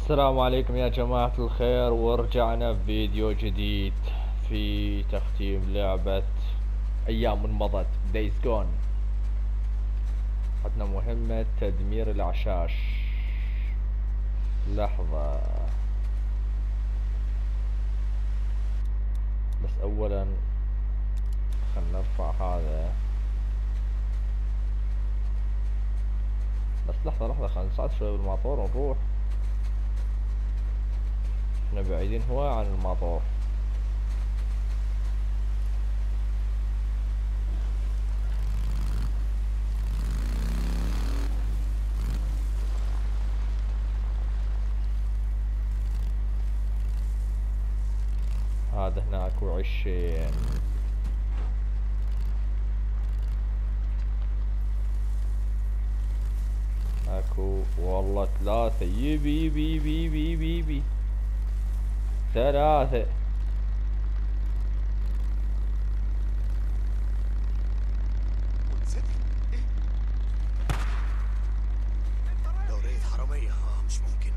السلام عليكم يا جماعة الخير ورجعنا بفيديو جديد في تختيم لعبة أيام مضت دايز جون عندنا مهمة تدمير الأعشاش لحظة بس أولا خلنا نرفع هذا بس لحظة لحظة خلنا نصعد شوي بالماطور ونروح احنا بعيدين هو عن المطار هذا هناك وعشين اكو والله ثلاثة يبي يبي يبي يبي يبي يبي ثلاثة ونزلت ايه دورية حرامية اه مش ممكن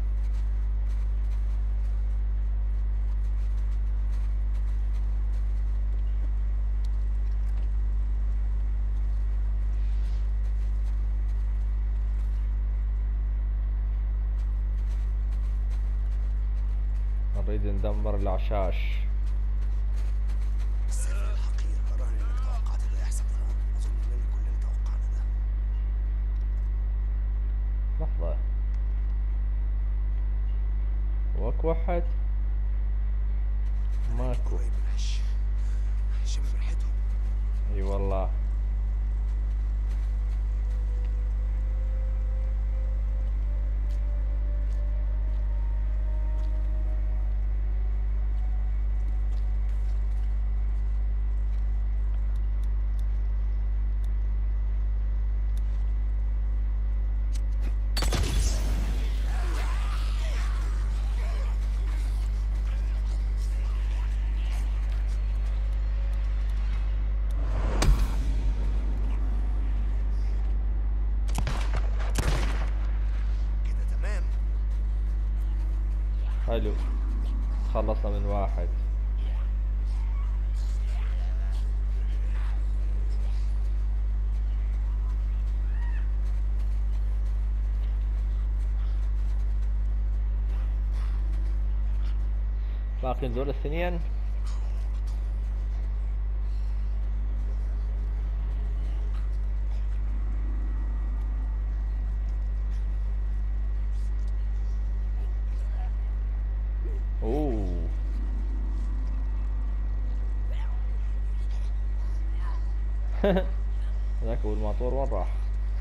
نريد ندمر الأعشاش السر الحقير أراني انك توقعت ده يحصل ها اظن اننا كلنا توقعنا ده لحظة واكو واحد ماكو قريب من عش شم ريحتهم اي والله كده تمام حلو خلصنا من واحد باقي دول الاثنين اوه ذاك هو الماطور وين راح؟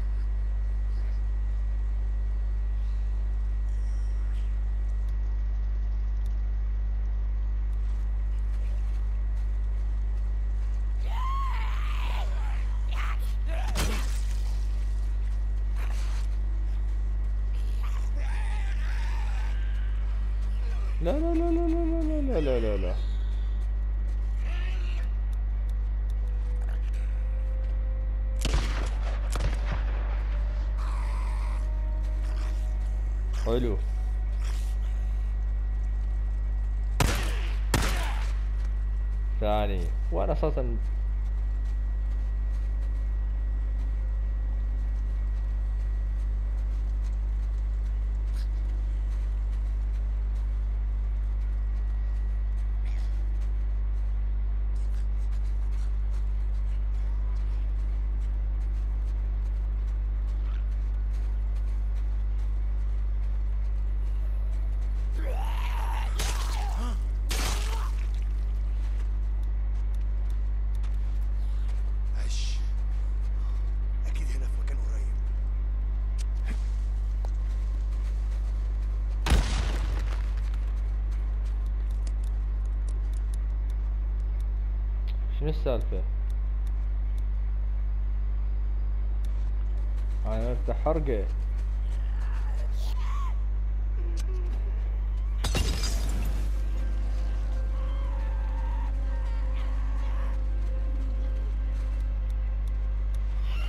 لا لا لا لا لا لا لا لا لا لا حلو ثاني وانا اساسا عش اكيد هنا في مكان قريب شنو السالفة؟ انا عرفت حرقة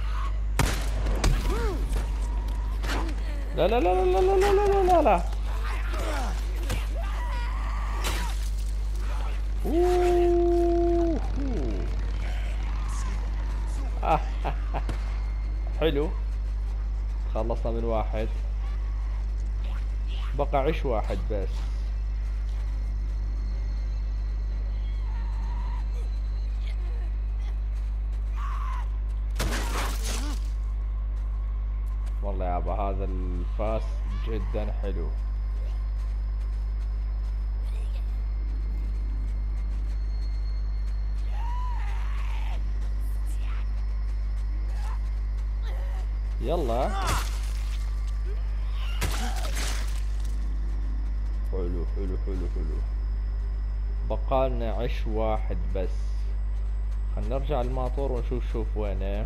لا لا لا لا لا لا لا لا لا لا أوه. حلو خلصنا من واحد بقى عش واحد بس والله يابا هذا الفاس جدا حلو يلا حلو حلو حلو حلو بقالنا عش واحد بس خلينا نرجع الماطور ونشوف شوف وينه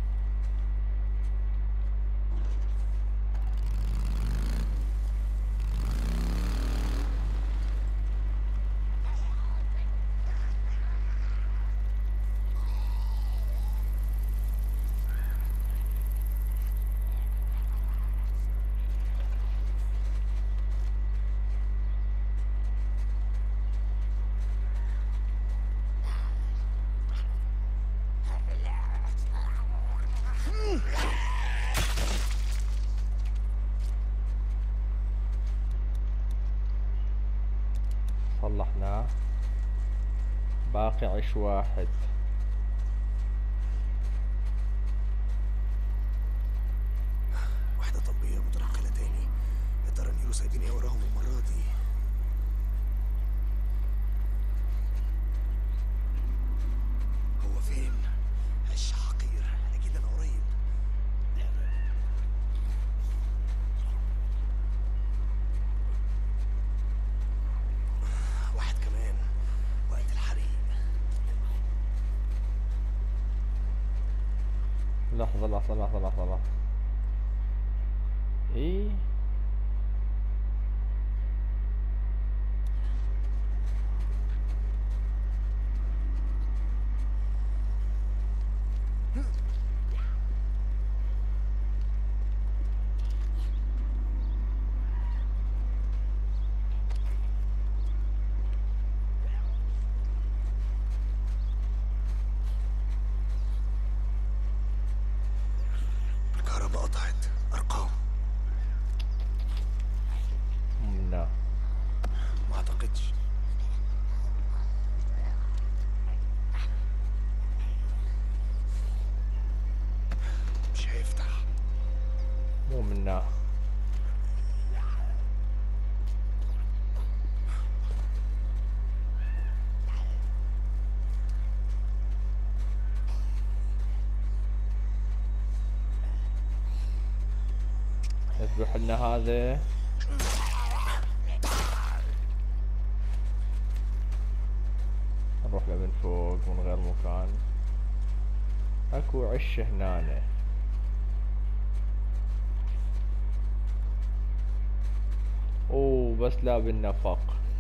صلحناه باقي عش واحد وحدة طبية متنقلة تاني يا ترى النيرو سايبين ايه وراهم المرة دي هو فين؟ عش حقير أكيد أنا قريب واحد كمان وقت الحريق لحظة لحظة لحظة لحظة لحظة ايه الكهرباء قطعت أرقام لا ما أعتقدش مش هيفتح مو منا يذبح لنا هذا نروح له من فوق من غير مكان اكو عش هنا اوه بس لا بالنفق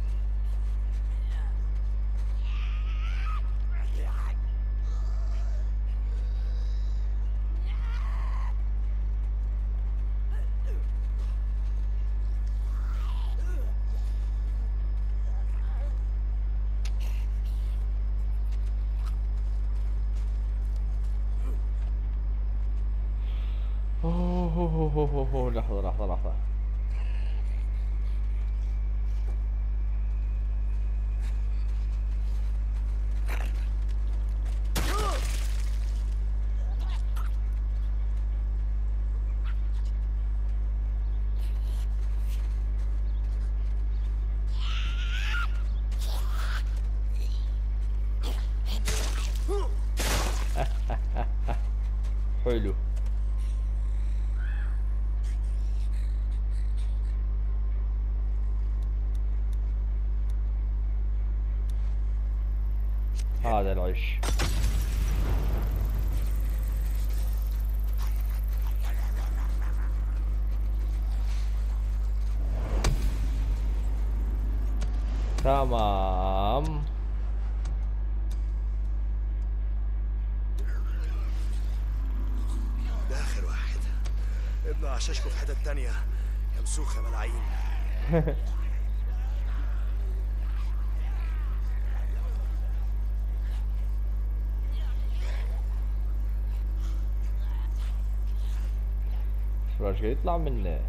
أوه، أوه، أوه، أوه، أوه، لحظة لحظة لحظة حلو هذا العش تمام ده آخر واحد ابنوا عشاشكوا في حتة تانية يا مسوخ يا ملاعين فلاش قاعد يطلع منه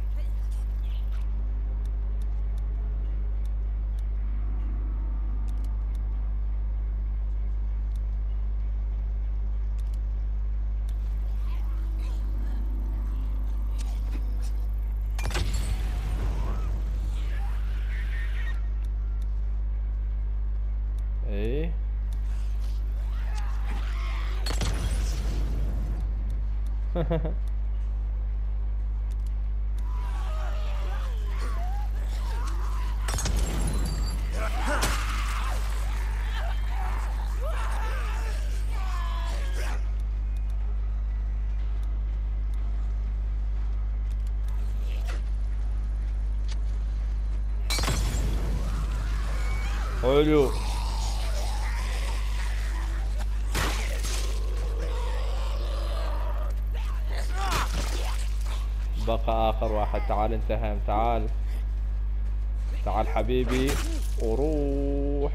ايه حلو بقى اخر واحد تعال انت هم تعال تعال حبيبي وروح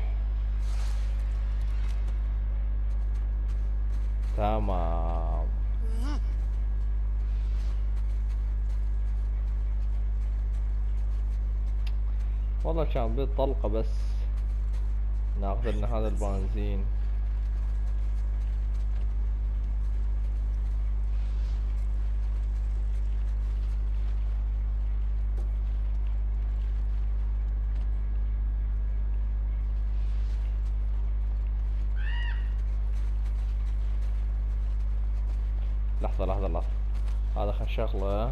تمام والله كان بيت طلقة بس ناخذ لنا هذا البنزين لحظة لحظة لحظة هذا خل شغلة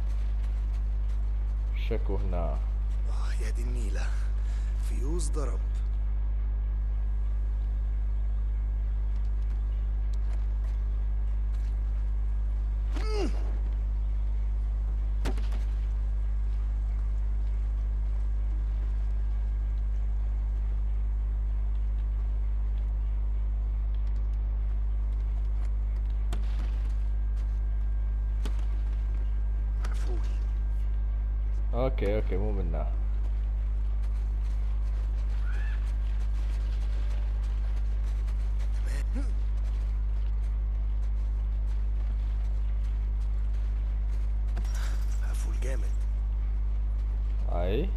شكو هنا اه يا دي النيلة فيوز ضرب مقفول اوكي اوكي مو منا مقفول جامد اي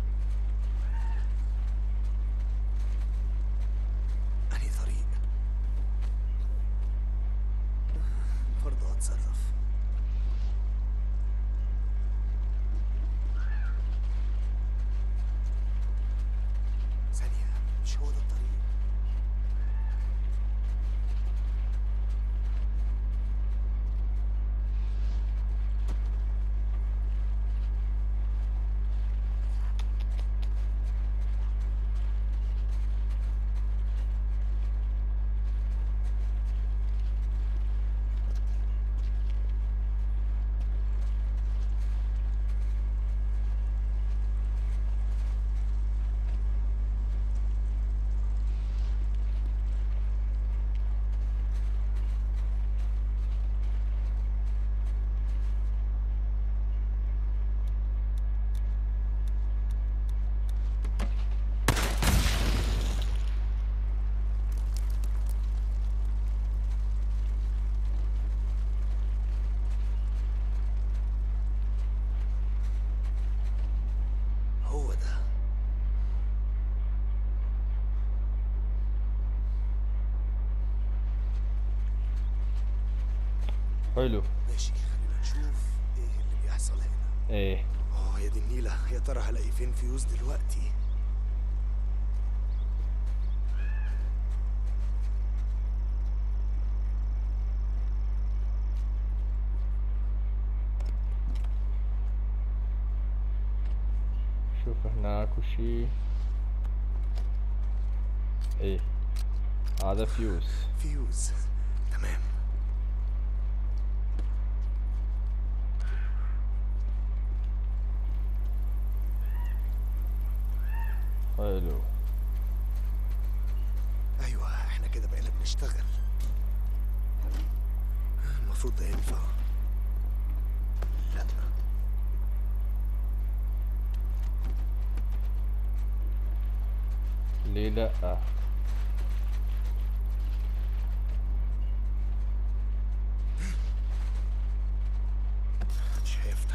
أنهي طريق برضه هتصرف ثانية مش هو ده الطريق هو ده حلو ماشي خلينا نشوف ايه اللي بيحصل هنا ايه اه يا دي النيلة يا ترى هلاقي فين فيوز دلوقتي شوف هناك وشي ايه هذا فيوز فيوز تمام حلو ايوه احنا كده بقينا بنشتغل المفروض ده ينفع لا ليه لا شايف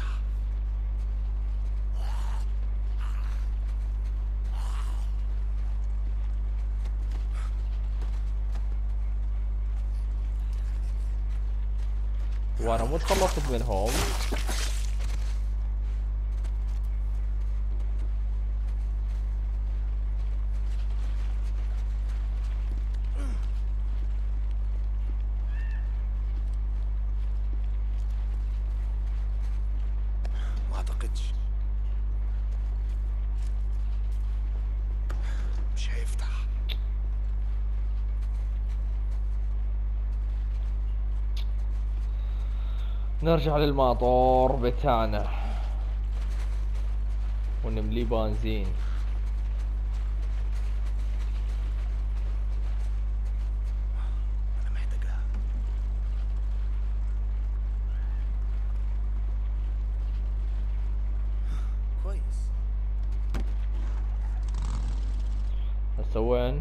وانا مو تخلصت منهم ما اعتقدش مش هيفتح نرجع للماطور بتاعنا ونمليه بنزين انا محتاجها كويس هسه وين؟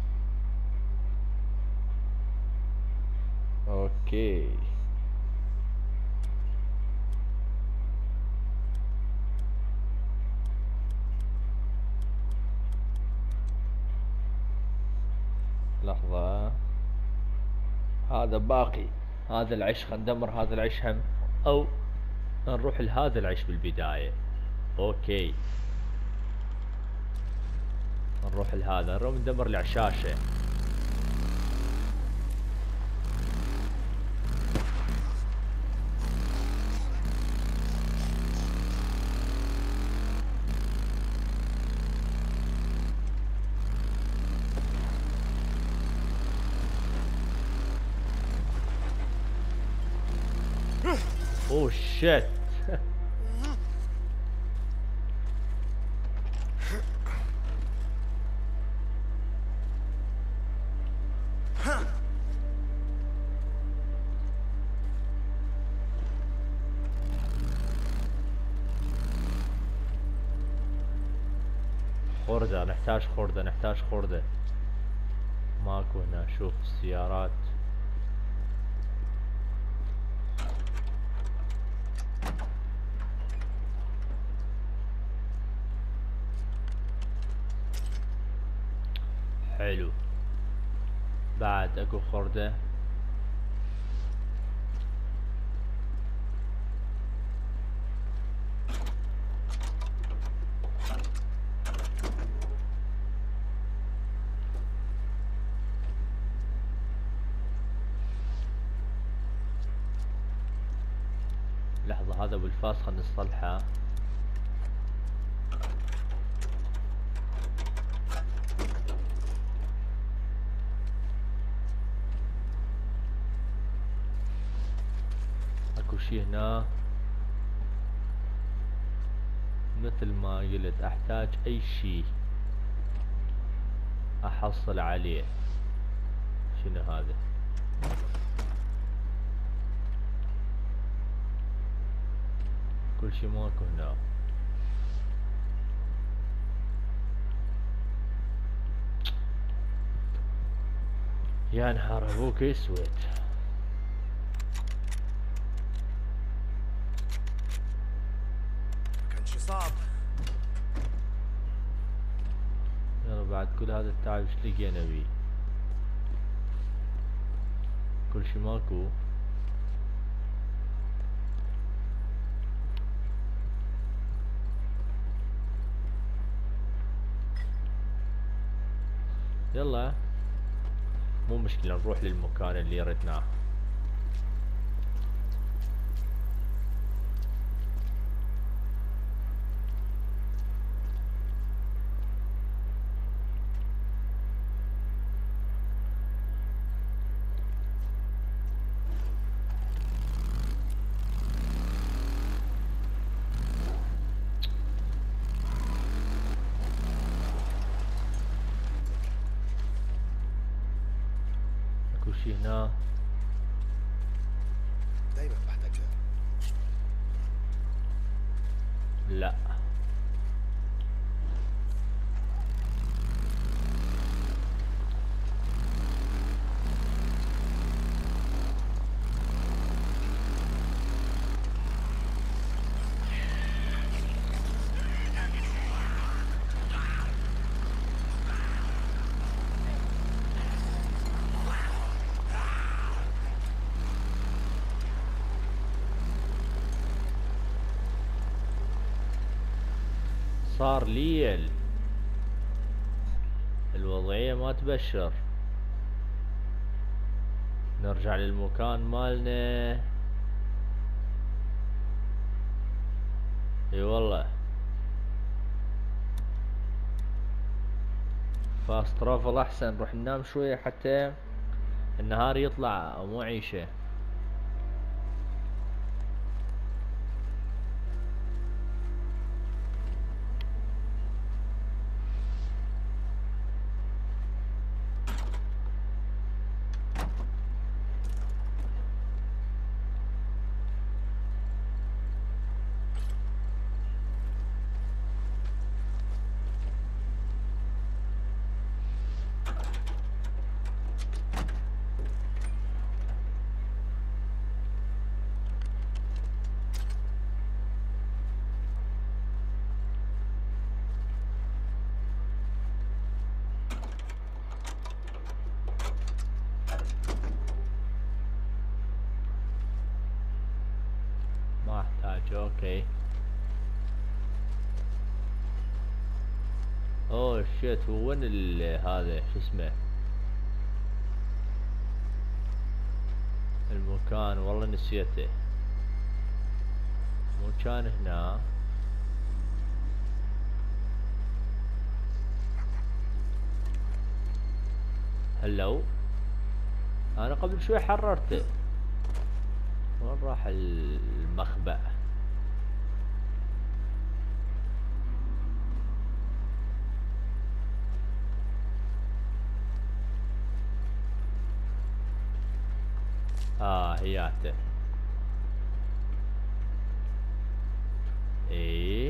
اوكي لحظة هذا باقي هذا العش خلينا ندمر هذا العش هم او نروح لهذا العش بالبداية اوكي نروح لهذا نروح ندمر العشاشة اوه شيت خردة نحتاج خردة نحتاج خردة ماكو هنا شوف السيارات حلو بعد اكو خردة لحظة هذا بالفاس خلنا نصلحه اكو شي هنا مثل ما قلت احتاج اي شي احصل عليه شنو هذا كل شي ماكو هنا يا نهار ابوك اسود ما كانش صعب يلا بعد كل هذا التعب ايش لقينا بيه كل شي ماكو يلا مو مشكلة نروح للمكان اللي ردناه اكو شي هنا دايما بحتاجها لا صار ليل الوضعية ما تبشر نرجع للمكان مالنا اي والله فاست ترافل احسن نروح ننام شوية حتى النهار يطلع مو عيشة ما احتاج اوكي اوه شيت هو وين ال- هذا شو اسمه المكان والله نسيته مو كان هنا هلو انا قبل شوي حررته وين راح المخبأ اه هياته ايه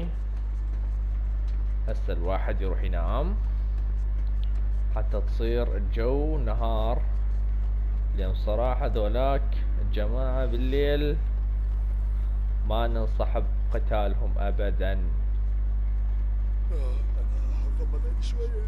هسه الواحد يروح ينام حتى تصير الجو نهار لان صراحة ذولاك الجماعة بالليل ما ننصح بقتالهم ابدا آه، انا هغمض عيني شوية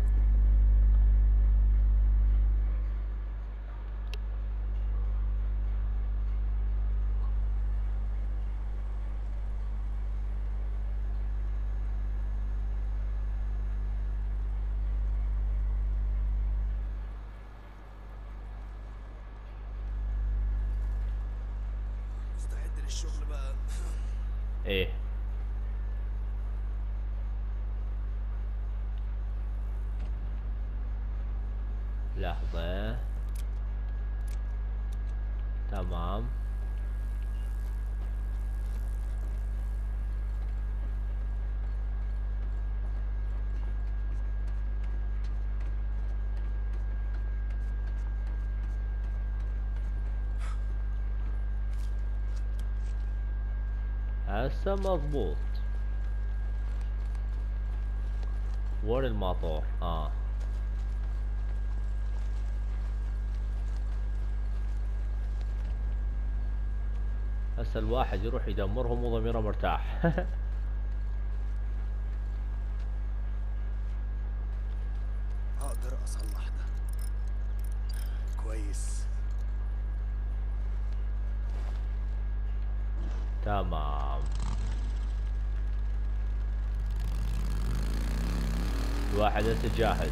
مستعد للشغل بقى ايه لحظة تمام هسه مضبوط وين الماطور اه هسه الواحد يروح يدمرهم وضميره مرتاح اقدر اصلح ده كويس تمام الواحد هسه جاهز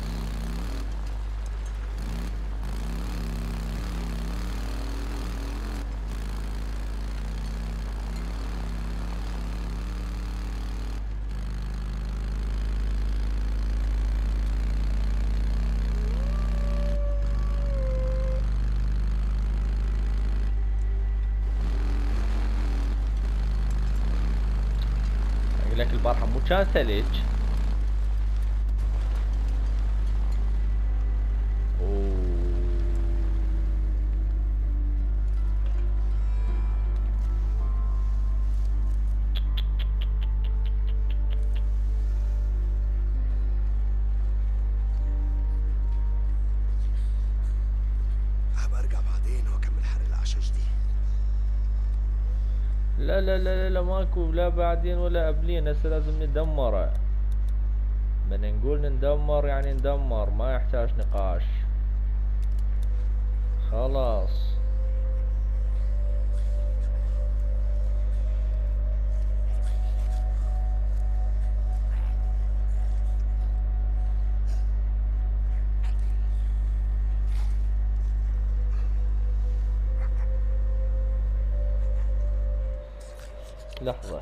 اقول لك البارحه مو كان ثلج اوه هبقى ارجع بعدين واكمل حرق الاعشاش دي لا لا لا لا, لا ماكو لا بعدين ولا قبلين هسه لازم ندمره من نقول ندمر يعني ندمر ما يحتاج نقاش خلاص لحظة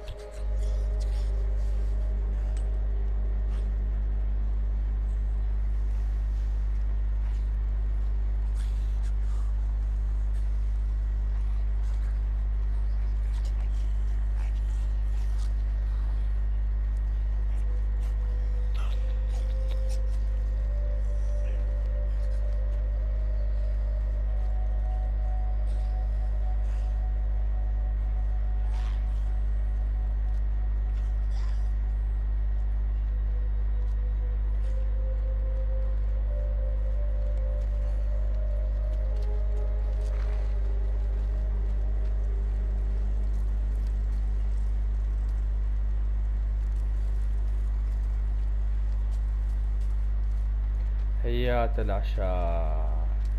حيات العشاء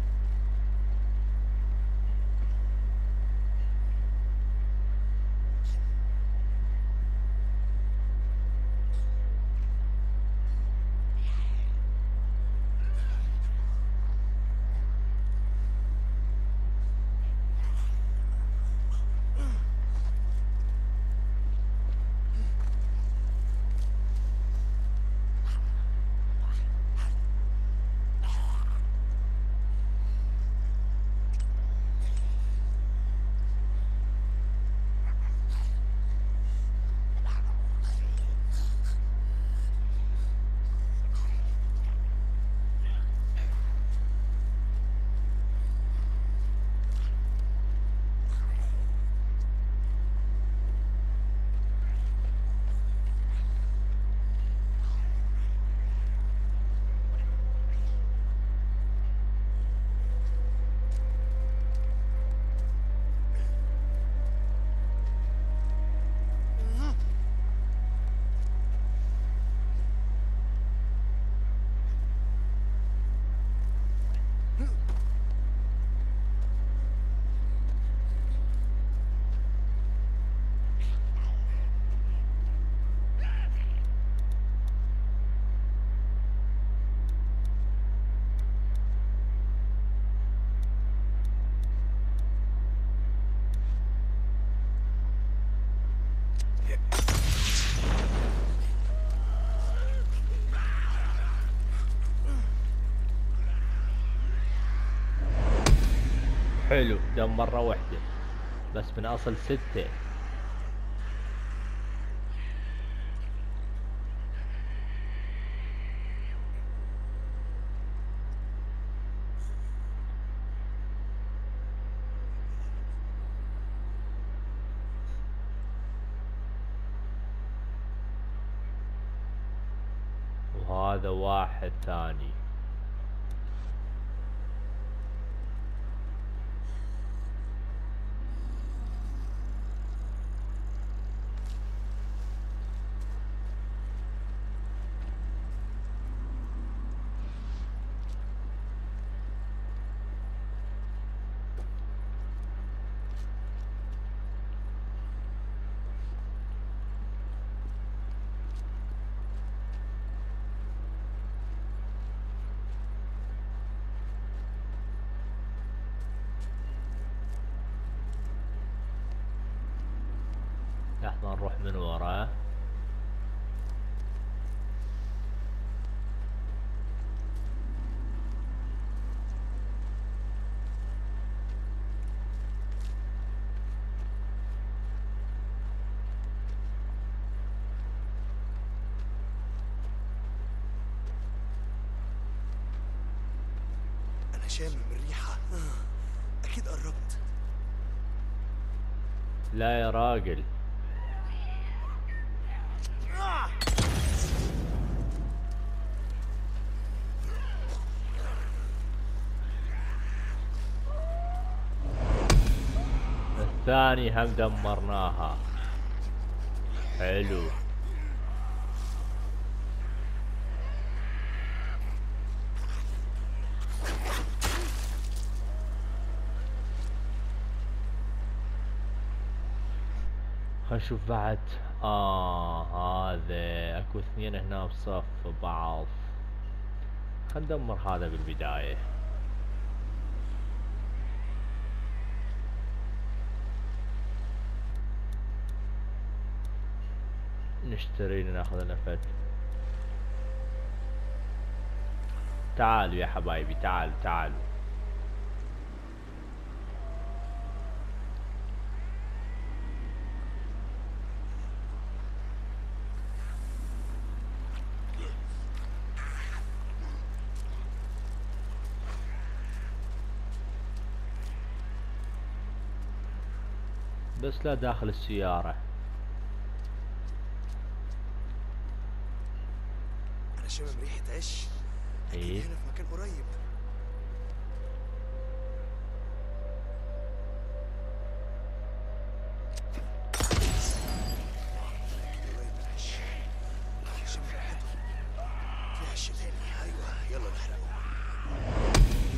حلو دم مرة واحدة بس من أصل ستة وهذا واحد ثاني لحظة نروح من وراه انا شامم الريحه آه، اكيد قربت لا يا راجل الثاني هم دمرناها حلو خل نشوف بعد اه هذا اكو اثنين هنا بصف بعض خل ندمر هذا بالبداية نشتري لنا ناخذ لنا فد تعالوا يا حبايبي تعالوا تعالوا بس لا داخل السيارة انا شامم ريحه عش اكيد إيه؟ هنا في مكان قريب قريب من عش شامم ريحته في عش تاني ايوه يلا نحرقه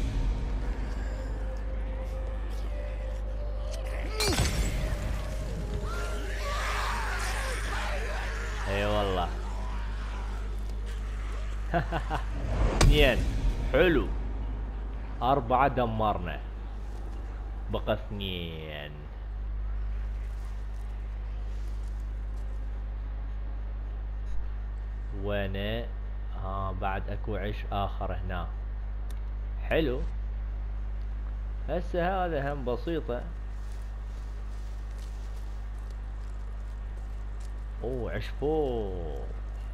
اي والله اثنين حلو أربعة دمرنا بقى اثنين وانا ها بعد اكو عش اخر هنا حلو هسه هذا هم بسيطة اوه عش فوق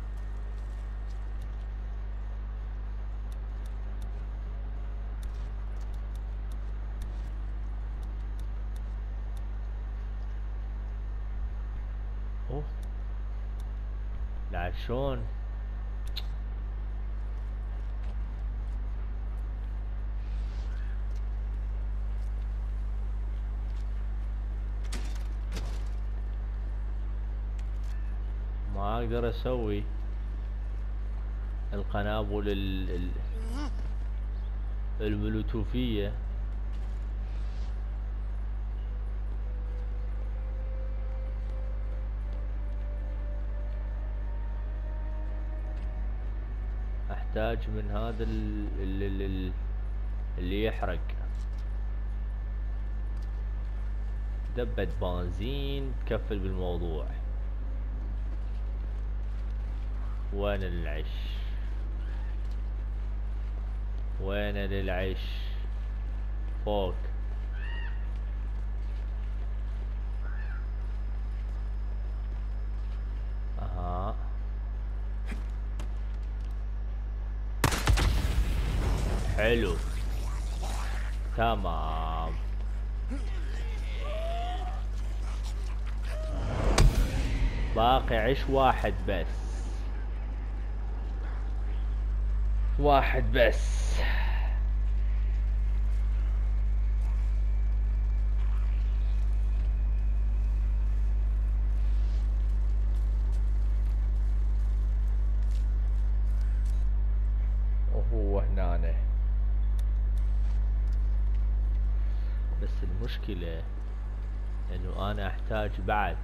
اوه لا شلون ما اقدر اسوي القنابل ال... ال... البلوتوثية احتاج من هذا ال... ال... ال... ال... اللي يحرق دبة بنزين تكفل بالموضوع وين العش وين للعش فوق اها حلو تمام باقي عش واحد بس واحد بس وهو هنا بس المشكلة انه انا احتاج بعد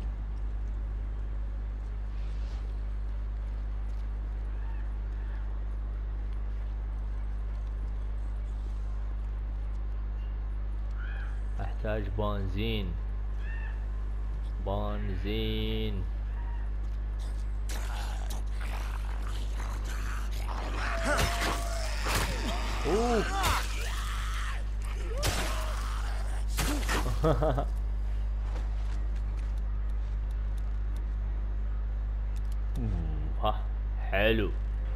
احتاج بنزين بنزين اوه أوه، ها حلو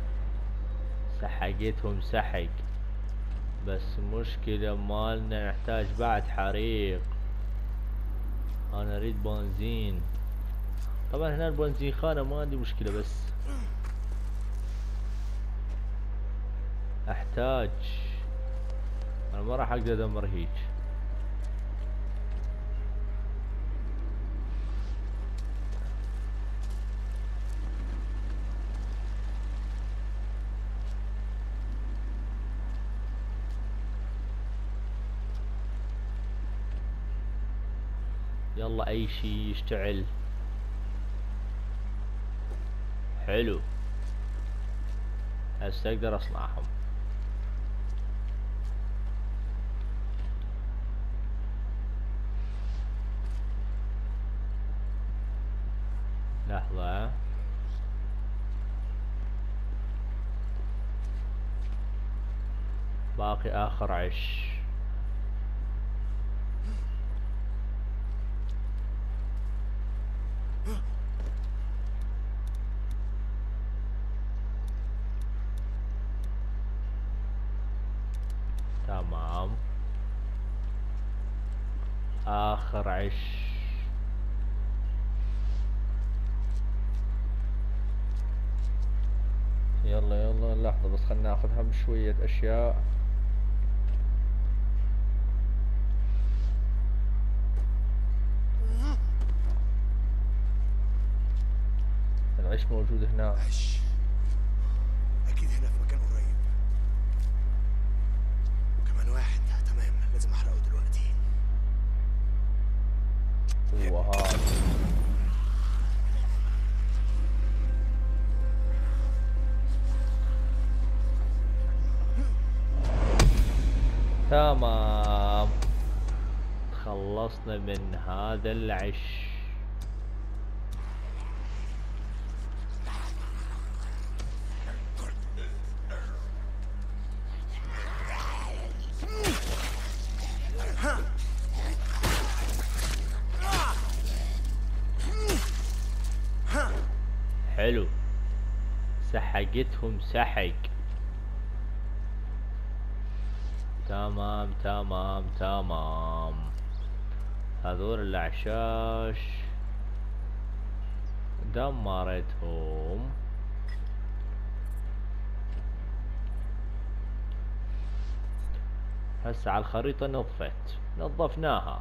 سحقتهم سحق بس مشكلة مالنا نحتاج بعد حريق انا اريد بنزين طبعا هنا البنزين خانة ما عندي مشكلة بس احتاج انا ما راح اقدر ادمر هيك يلا اي شي يشتعل حلو هسه اقدر اصنعهم لحظة باقي آخر عش تمام آخر عش يلا يلا لحظة بس خلنا ناخذ هم شوية أشياء العش موجود هنا عش اكيد هنا في مكان قريب كمان واحد تمام لازم احرقه دلوقتي هو هذا تمام خلصنا من هذا العش حلو سحقتهم سحق تمام تمام تمام هذول الأعشاش دمرتهم هسه على الخريطة نظفت نظفناها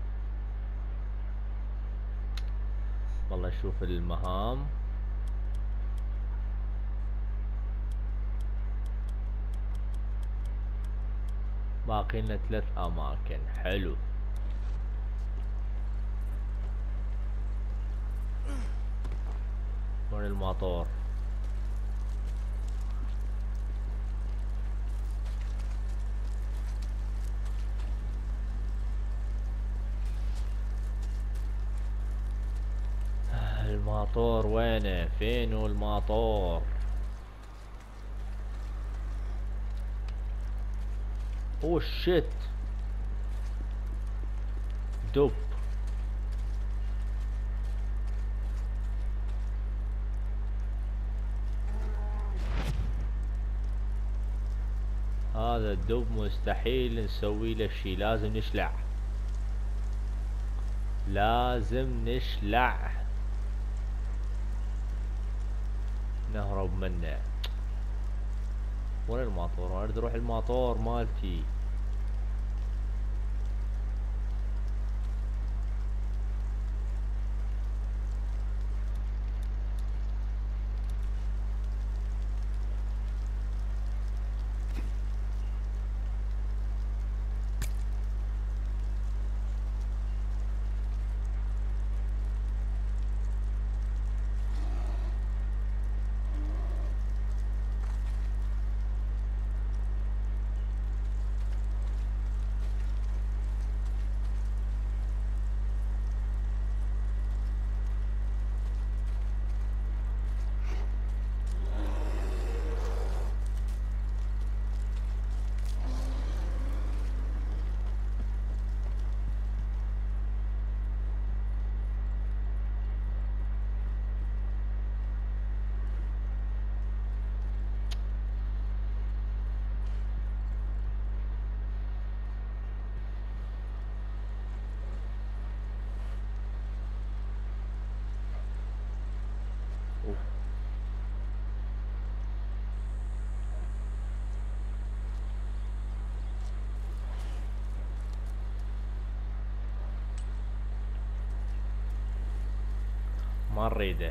والله شوف المهام باقي لنا ثلاث اماكن حلو وين المطور الماطور وينه فينو الماطور اوه شيت دب هذا الدب مستحيل نسوي له شي لازم نشلع لازم نشلع نهرب منه وين الماطور اريد اروح الماطور مالتي أوف. ما نريده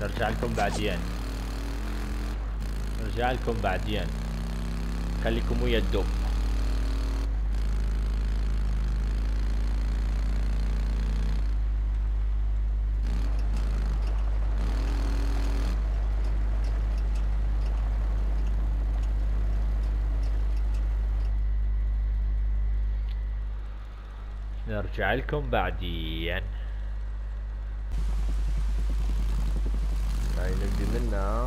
نرجع لكم بعدين نرجع لكم بعدين خليكم ويا الدب نرجع لكم بعدين هاي نبدي منها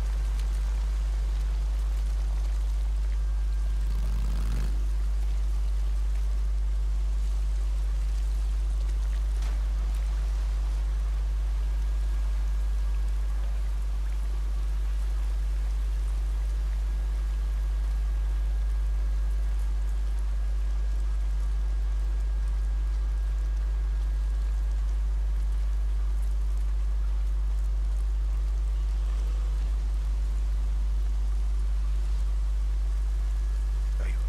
ايوه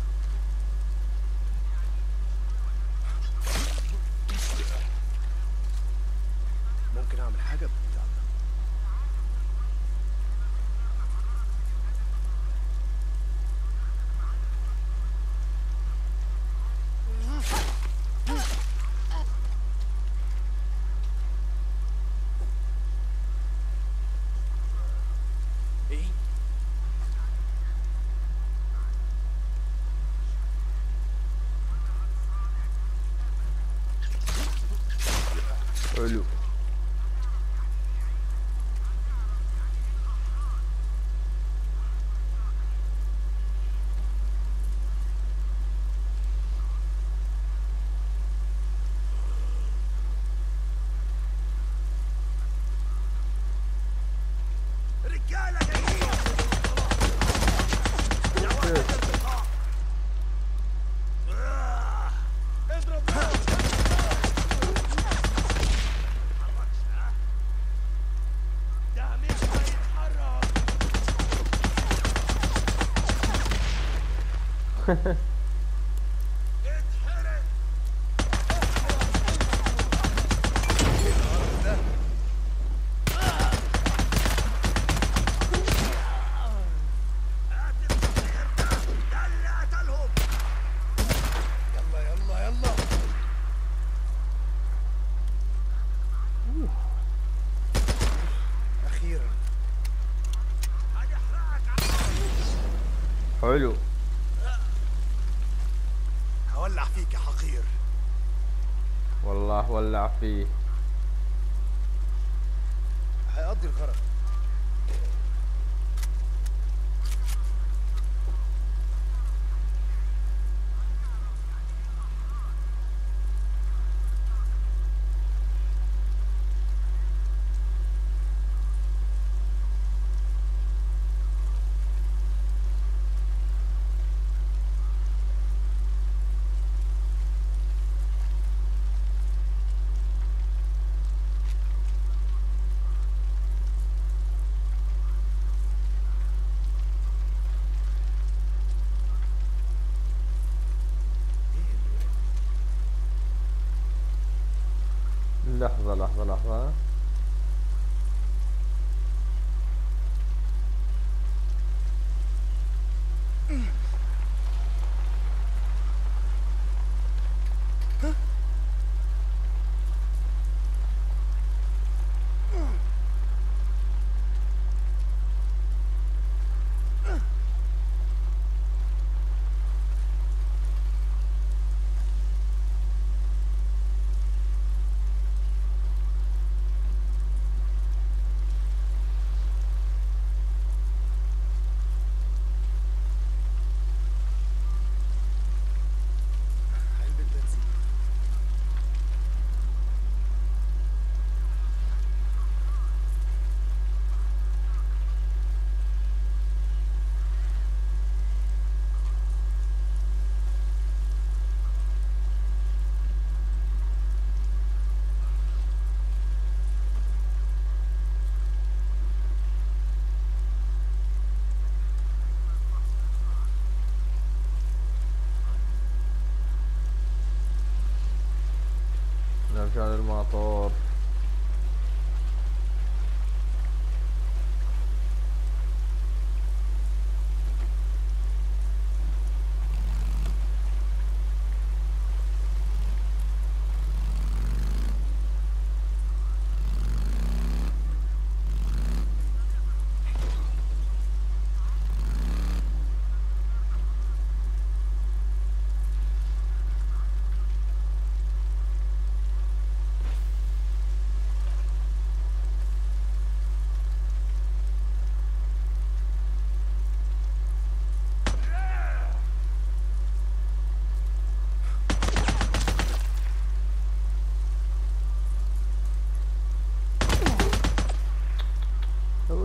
ممكن اعمل حاجه بالبتاع ده ايه حلو رجاله جايين يا واحد البقاع. آه. اضرب تتحركش، ها؟ ده مش هيتحرك اتحرق ايه القرف ده هات الخير ده ده اللي قتلهم يلا يلا يلا اخيرا هنحرقك حلو هولع فيك يا حقير والله ولع فيه هيقضي الغرض لحظة لحظة لحظة علبة بنزين نرجع للمطار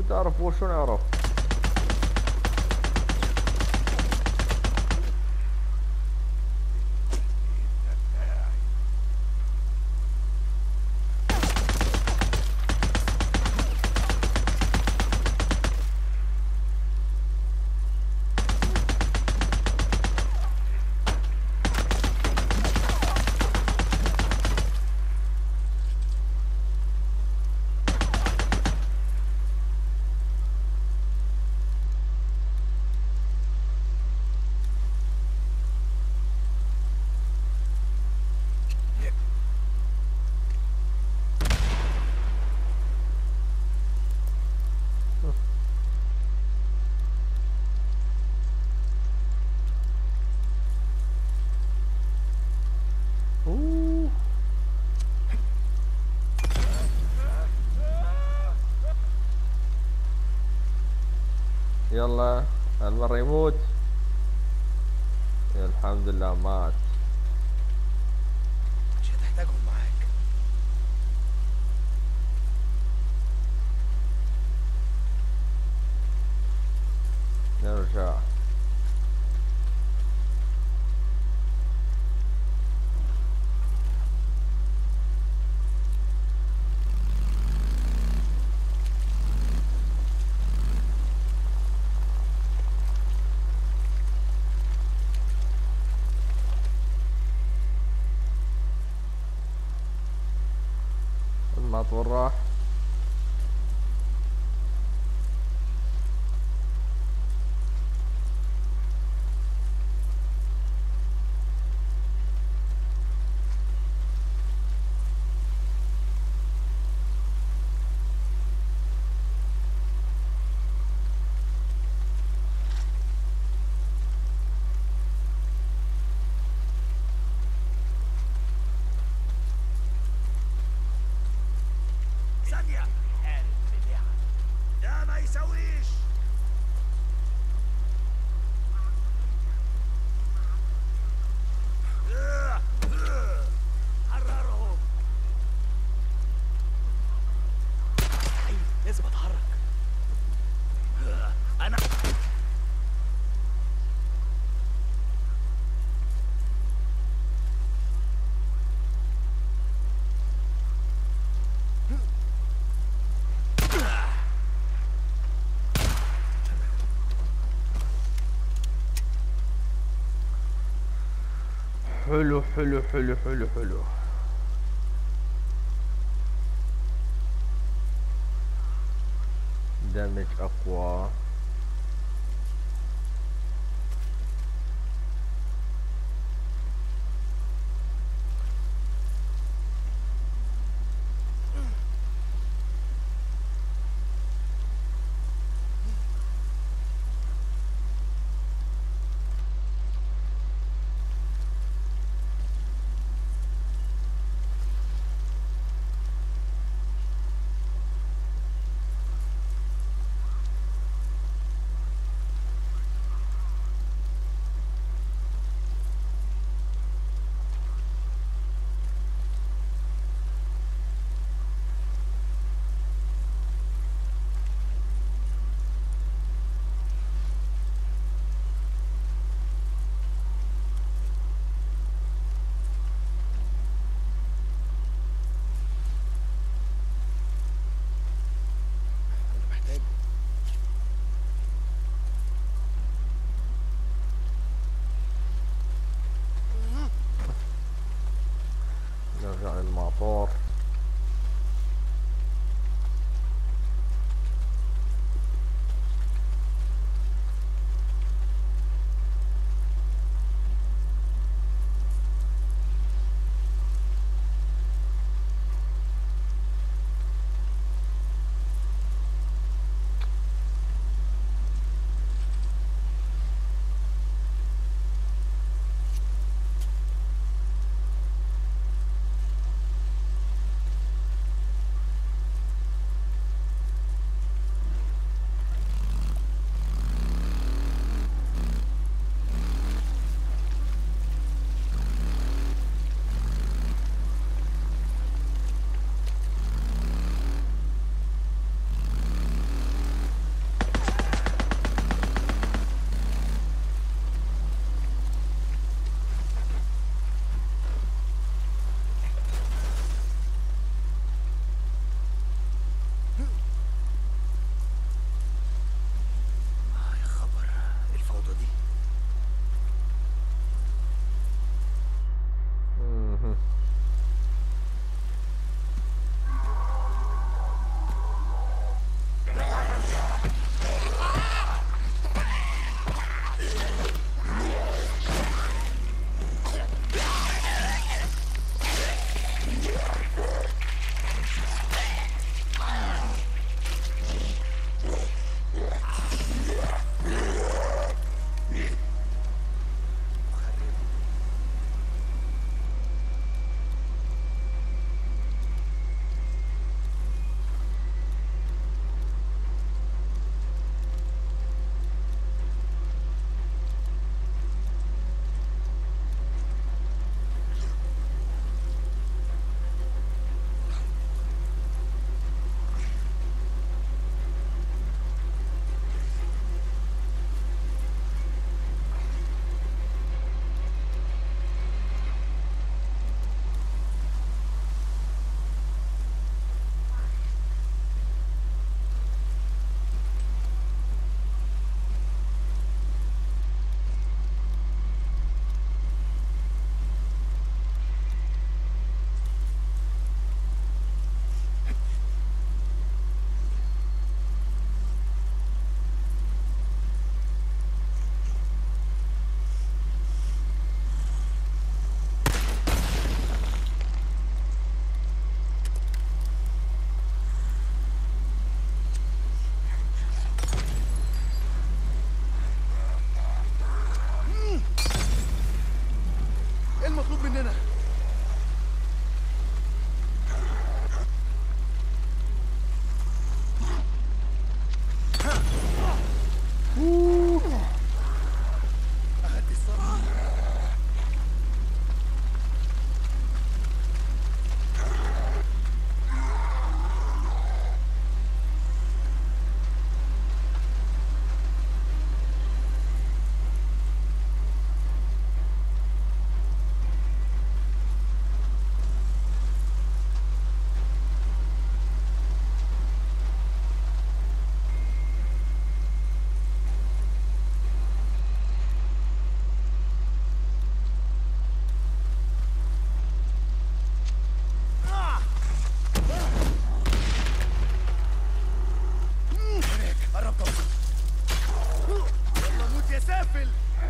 تعرف هو شو نعرف أوه. يلا هالمرة يموت يا الحمد لله مات مش هتحتاجهم معاك نرجع المطور راح ثانية ده ما يسويش حررهم أيوة لازم اتحرك انا حلو حلو حلو حلو حلو دمج اقوى انا محتاجه نرجع للمعطور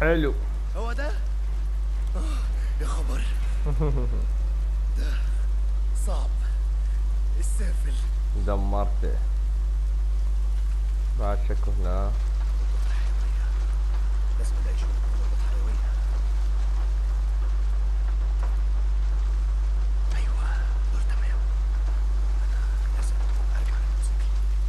حلو هو ده آه، يا خبر ده صعب السافل دمرته بعد شكو هنا لازم الاقي شغل بضربات حيوية ايوه دول تمام انا لازم ارجع للموسيقى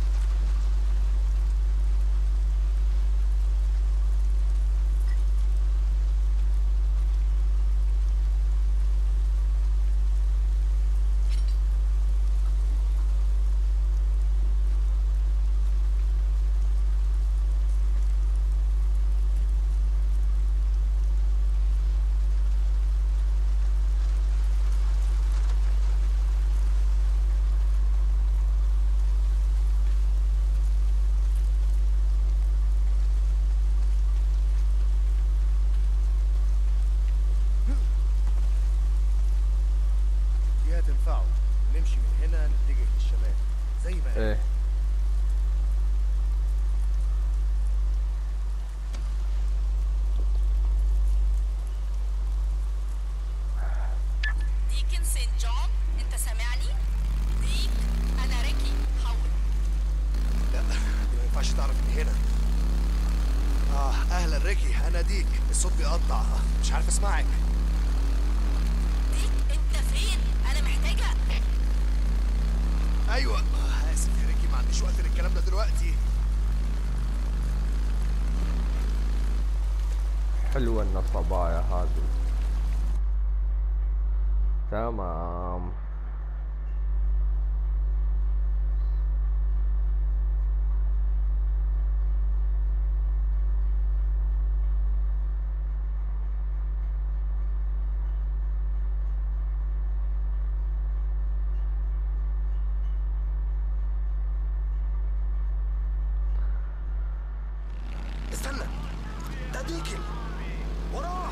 دي هتنفعه نمشي من هنا نتجه للشمال زي ما قال. ايه ديكن سين جون انت سامعني ديك انا ريكي حول لا دي ما ينفعش تعرف من هنا اه اهلا ريكي انا ديك الصوت بيقطع آه، مش عارف اسمعك ديك انت فين انا محتاجه ايوه آه اسف يا ريكي ما عنديش وقت للكلام ده دلوقتي حلوة النصبايا هذه تمام استنى ده ديكن وراه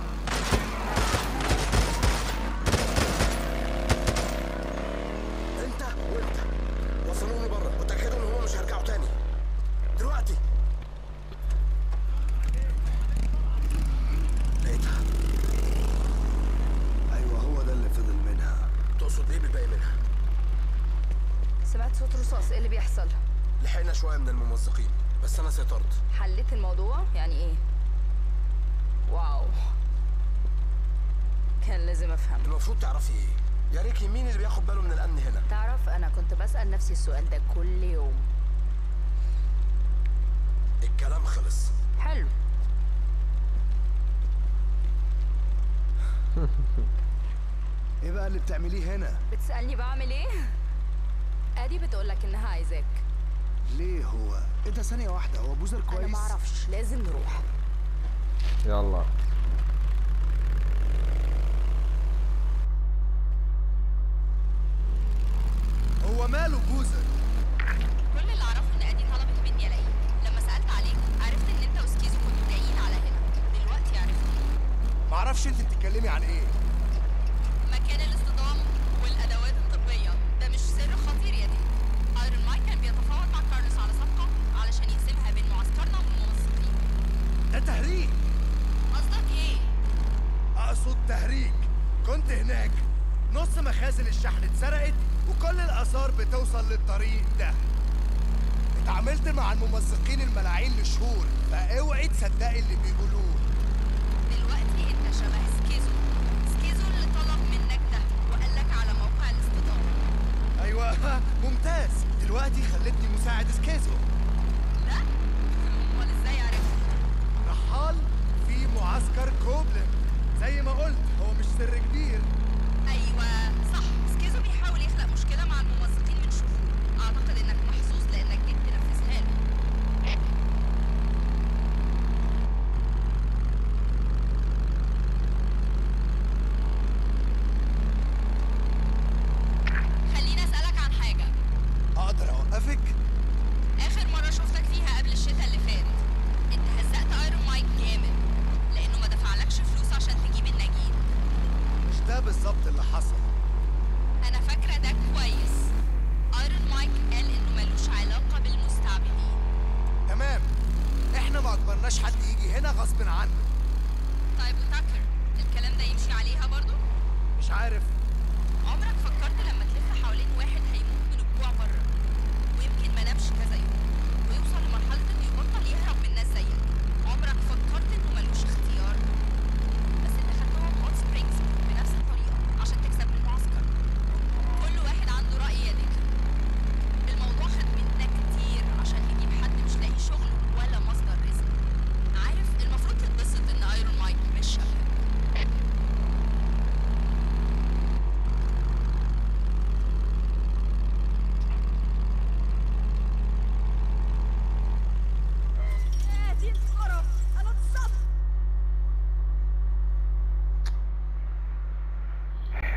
انت وانت وصلوني بره وتاكدوا ان هم مش هيرجعوا تاني دلوقتي لقيتها ايوه هو ده اللي فضل منها تقصد ايه بالباقي منها سمعت صوت رصاص ايه اللي بيحصل لحقنا شويه من الممزقين بس انا سيطرت حليت الموضوع يعني ايه واو كان لازم افهم المفروض تعرفي ايه يا ريكي مين اللي بياخد باله من الامن هنا تعرف انا كنت بسأل نفسي السؤال ده كل يوم الكلام خلص حلو ايه بقى اللي بتعمليه هنا بتسألني بعمل ايه ادي بتقولك انها عايزاك ليه هو ايه ده ثانيه واحده هو بوزر كويس انا معرفش لازم نروح يلا هو ماله بوزر كل اللي اعرفه ان ادي طلبت مني الاقيك لما سالت عليك عرفت ان انت وسكيزو كنتوا جايين على هنا دلوقتي عرفت معرفش انت بتتكلمي عن ايه مكان الاصطدام والادوات الطبيه ده مش سر خطير يا دي ايرون مايك كان بيتفاوض مع كارلوس على صفقه علشان يقسمها بين معسكرنا والمنسقين ده تهريج قصدك ايه اقصد تهريج كنت هناك نص مخازن الشحن اتسرقت وكل الاثار بتوصل للطريق ده اتعاملت مع الممزقين الملاعين لشهور فاوعي تصدقي اللي بيقولوه دلوقتي انت شبه سكيزو سكيزو اللي طلب منك ده وقال لك على موقع الاصطدام ايوه ممتاز دلوقتي خلتني مساعد سكيزو لا امال ازاي عرفت رحال في معسكر كوبلن زي ما قلت هو مش سر كبير ايوه صح سكيزو بيحاول يخلق مشكله مع الممزقين من شهور اعتقد انك محظوظ لانك جيت تنفذها له خليني اسالك عن حاجه اقدر اوقفك اخر مره شفتك فيها قبل الشتاء اللي فات انت هزقت ايرون مايك جامد لانه ما دفعلكش فلوس عشان تجيب النجيب مش ده بالظبط اللي حصل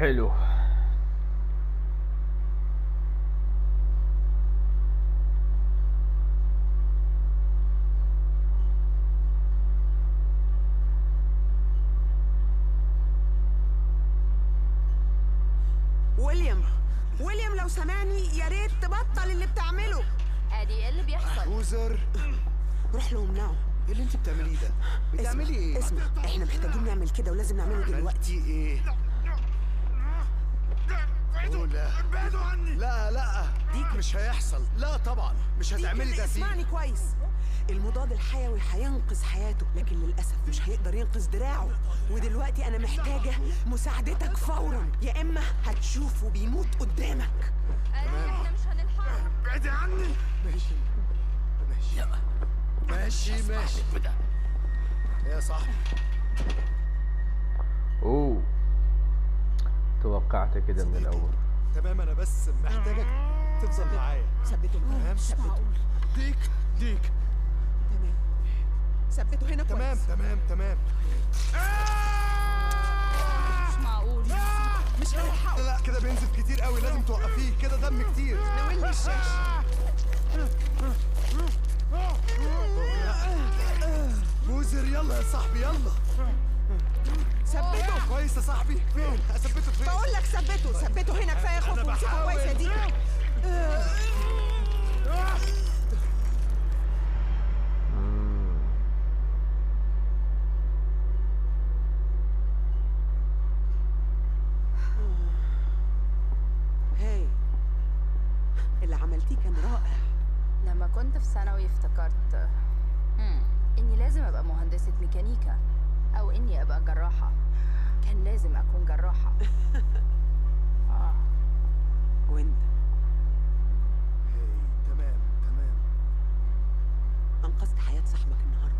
حلو ويليام ويليام لو سامعني يا ريت تبطل اللي بتعمله ادي ايه اللي بيحصل بوزر روح لهم ناو ايه اللي انت بتعمليه ده؟ بتعملي ايه؟ اسمع احنا محتاجين نعمل كده ولازم نعمله دلوقتي عملتي ايه؟ أوه، لا ابعدوا عني لا لا ديك مش هيحصل لا طبعا مش هتعملي ديك ده فيه اسمعني كويس المضاد الحيوي هينقذ حياته لكن للاسف مش هيقدر ينقذ دراعه ودلوقتي انا محتاجه مساعدتك فورا يا اما هتشوفه بيموت قدامك ادي احنا مش هنلحقه ابعدي عني ماشي ماشي ماشي ماشي يا صاحبي اوه توقعت كده من الاول تمام انا بس محتاجك تفضل معايا ثبته تمام ثبته ديك ديك تمام ثبته هنا تمام كويس تمام تمام مش معقول مش هنلحقه لا كده بينزف كتير قوي لازم توقفيه كده دم كتير نولي الشاشه بوزر يلا يا صاحبي يلا ثبته كويس يا صاحبي فين اثبته فين بقول لك ثبته ثبته هنا كفايه خوف أنا وامسكه بحاول. كويس يا ديك مم. هاي اللي عملتيه كان رائع لما كنت في ثانوي افتكرت مم. اني لازم ابقى مهندسة ميكانيكا او اني ابقى جراحة كان لازم اكون جراحة آه. وانت هي تمام تمام انقذت حياه صاحبك النهارده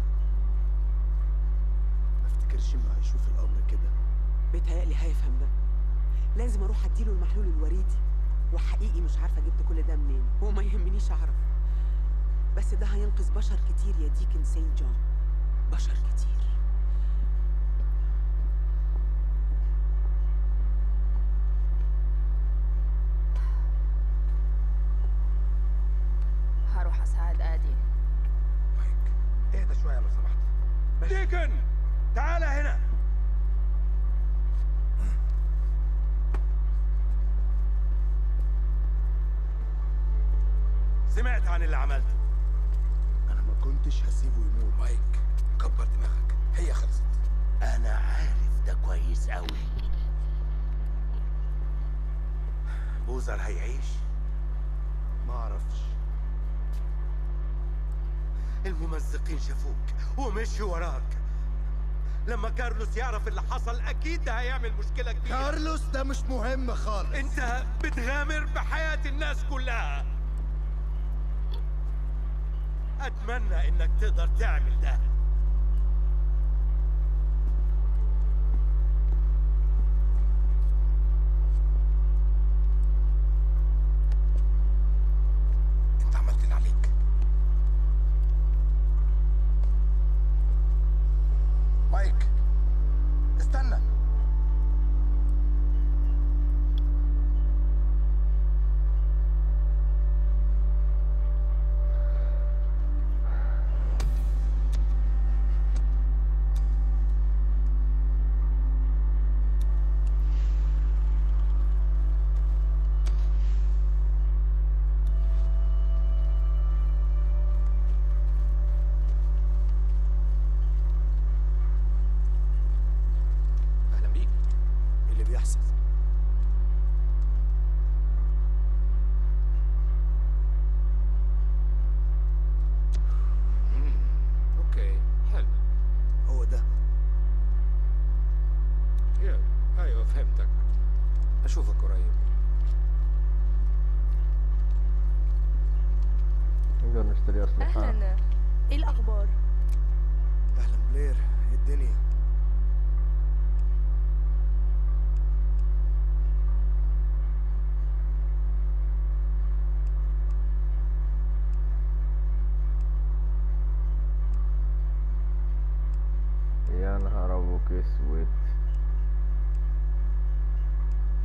ما افتكرش انه هيشوف الامر كده بيتهيألي هيفهم ده لازم اروح اديله المحلول الوريدي وحقيقي مش عارفه جبت كل ده منين وما يهمنيش اعرف بس ده هينقذ بشر كتير يا ديكن سينت جون بشر كتير هروح اساعد ادي مايك اهدى شويه لو سمحت ديكن تعالى هنا سمعت عن اللي عملته انا ما كنتش هسيبه يموت مايك كبر دماغك هي خلصت انا عارف ده كويس قوي بوزر هيعيش ما اعرفش الممزقين شافوك ومشوا وراك لما كارلوس يعرف اللي حصل اكيد ده هيعمل مشكله كبيره كارلوس ده مش مهم خالص انت بتغامر بحياه الناس كلها اتمنى انك تقدر تعمل ده انت عملت اللي عليك مايك استنى اهلا بيك ايه اللي بيحصل اوكي حلو هو ده يا ايوه فهمتك اشوفك قريب نقدر نشتري اسلحه اهلا ايه الاخبار اهلا بلير ايه الدنيا يا نهار ابوك اسود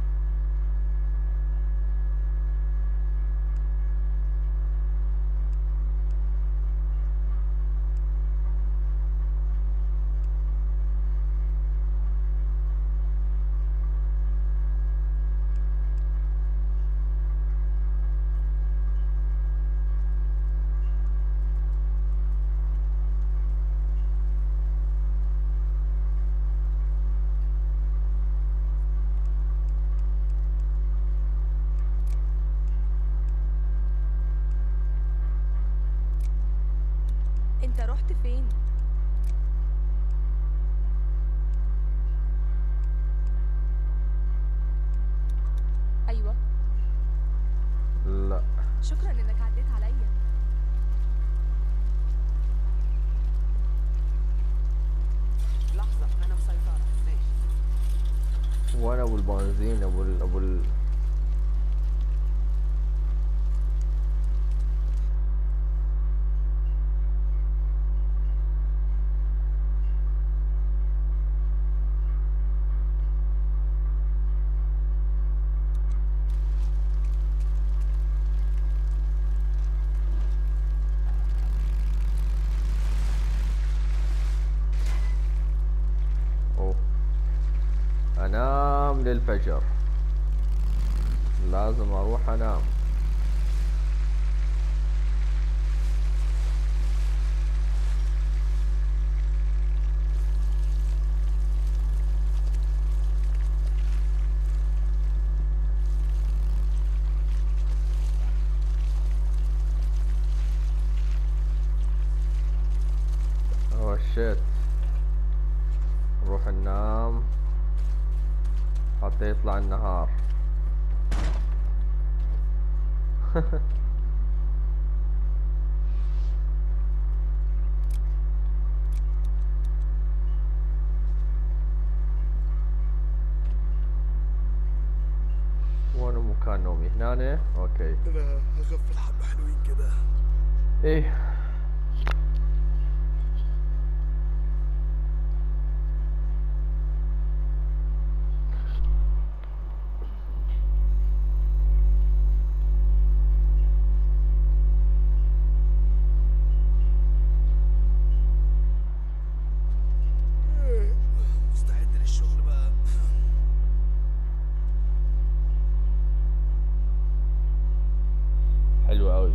انت رحت فين ايوه لا شكرا انك عديت عليا لحظه انا مسيطره ماشي وانا ابو البنزين ابو ال ابو ال أوه. انام للفجر لازم اروح انام اوه شيت نروح ننام حتى يطلع النهار وين مكان نومي هنا اوكي انا هغفل حبه حلوين كده ايه مستعد للشغل بقى حلو قوي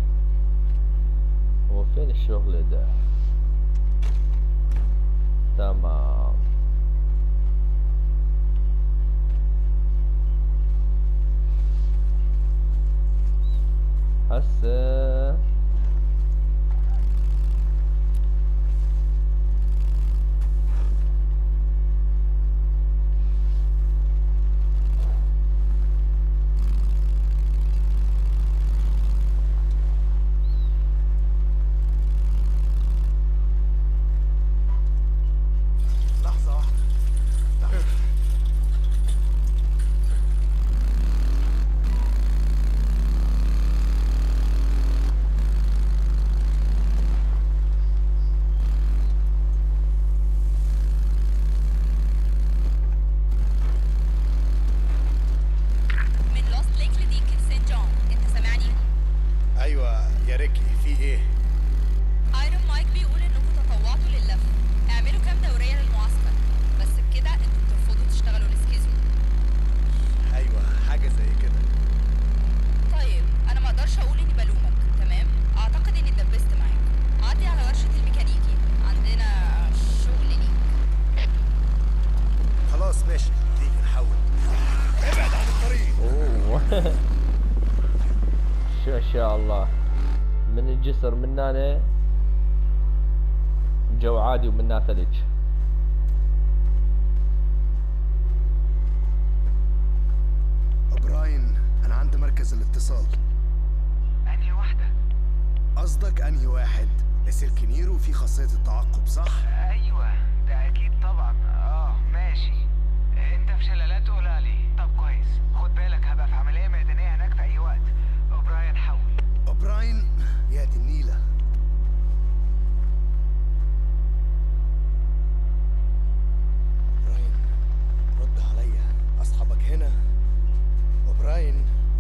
هو فين الشغل ده تمام هسه لحظه واحده تعال. من لوست ليك لديكن سين جون انت سامعني ايوه يا ريكي في ايه ايرون مايك بيقول انكم تطوعتوا لللف اعملوا كام دوريه للمعسكر بس بكده انتوا بترفضوا تشتغلوا الاسكيزو ايوه حاجه زي كده طيب انا ما اقدرش اقول اني بلومك تمام اعتقد اني اتدبست معاك عدي على ورشه الميكانيكي عندنا شغل ليك خلاص ماشي تيجي نحاول ابعد عن الطريق اوه شو شاء الله من الجسر من هنا جو عادي ومنها ثلج براين انا عند مركز الاتصال انهي واحدة؟ قصدك انهي واحد لسلك نيرو في خاصيه التعقب صح ايوه ده اكيد طبعا اه ماشي انت في شلالات قولها لي طب كويس خد بالك هبقى في عملية ميدانية هناك في اي وقت اوبراين حول براين يا دي النيله براين رد عليا اصحابك هنا وبراين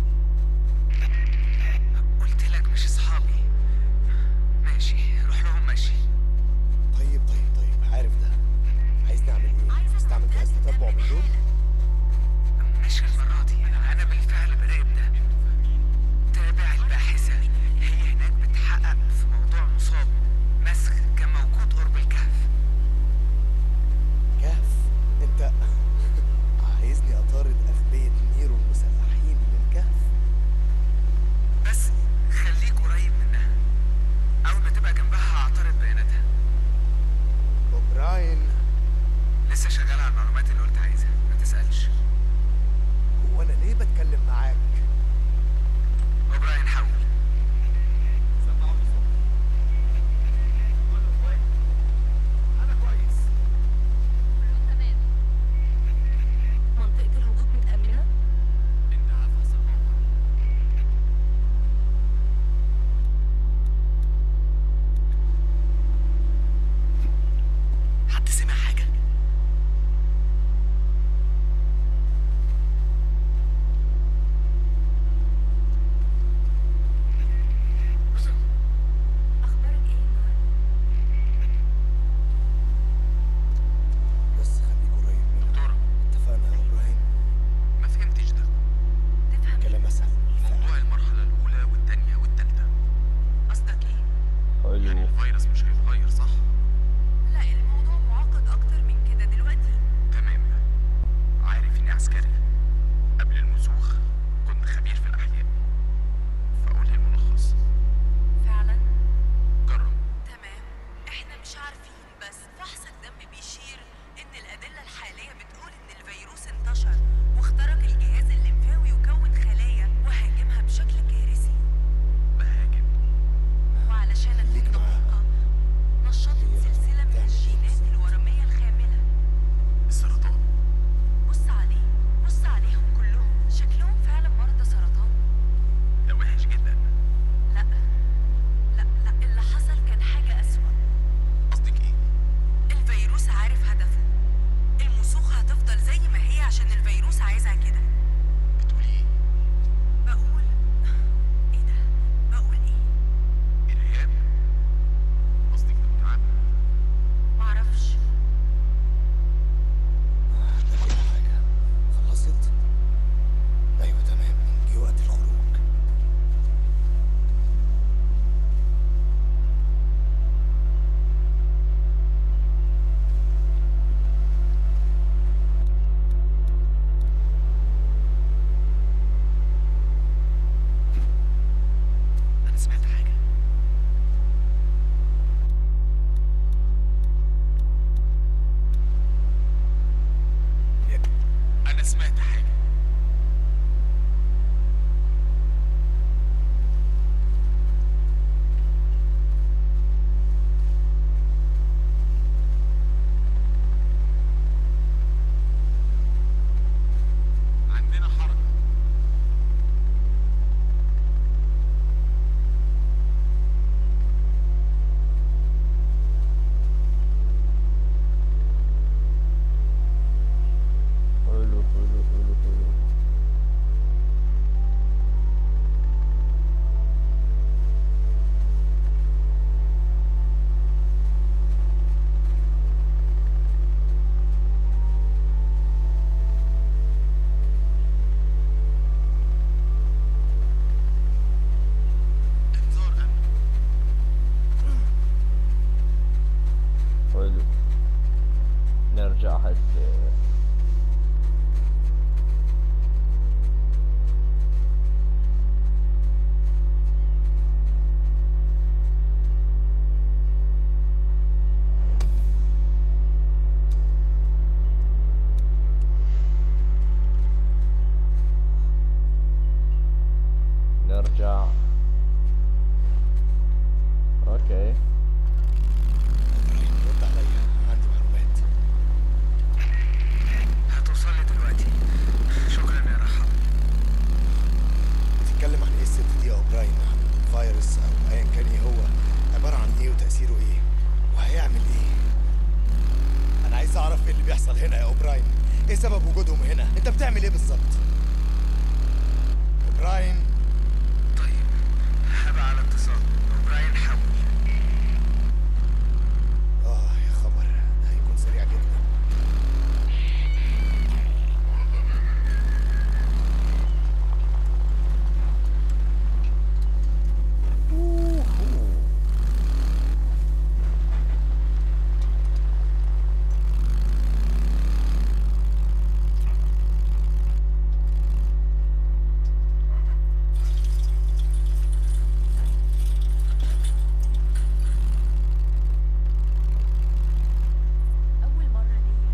قلت لك مش اصحابي ماشي روح لهم ماشي طيب طيب طيب ارجع اوكي رد عليا عندي معلومات هتوصل لي دلوقتي شكرا يا رحاب بتتكلم عن ايه الست دي يا اوبراين عن فيروس او ايا كان ايه هو عباره عن ايه وتاثيره ايه وهيعمل ايه انا عايز اعرف ايه اللي بيحصل هنا يا اوبراين ايه سبب وجودهم هنا انت بتعمل ايه بالظبط اوبراين طيب هبقى على اتصال اوبراين حاول اه يا خبر ده هيكون سريع جدا أول مرة ليا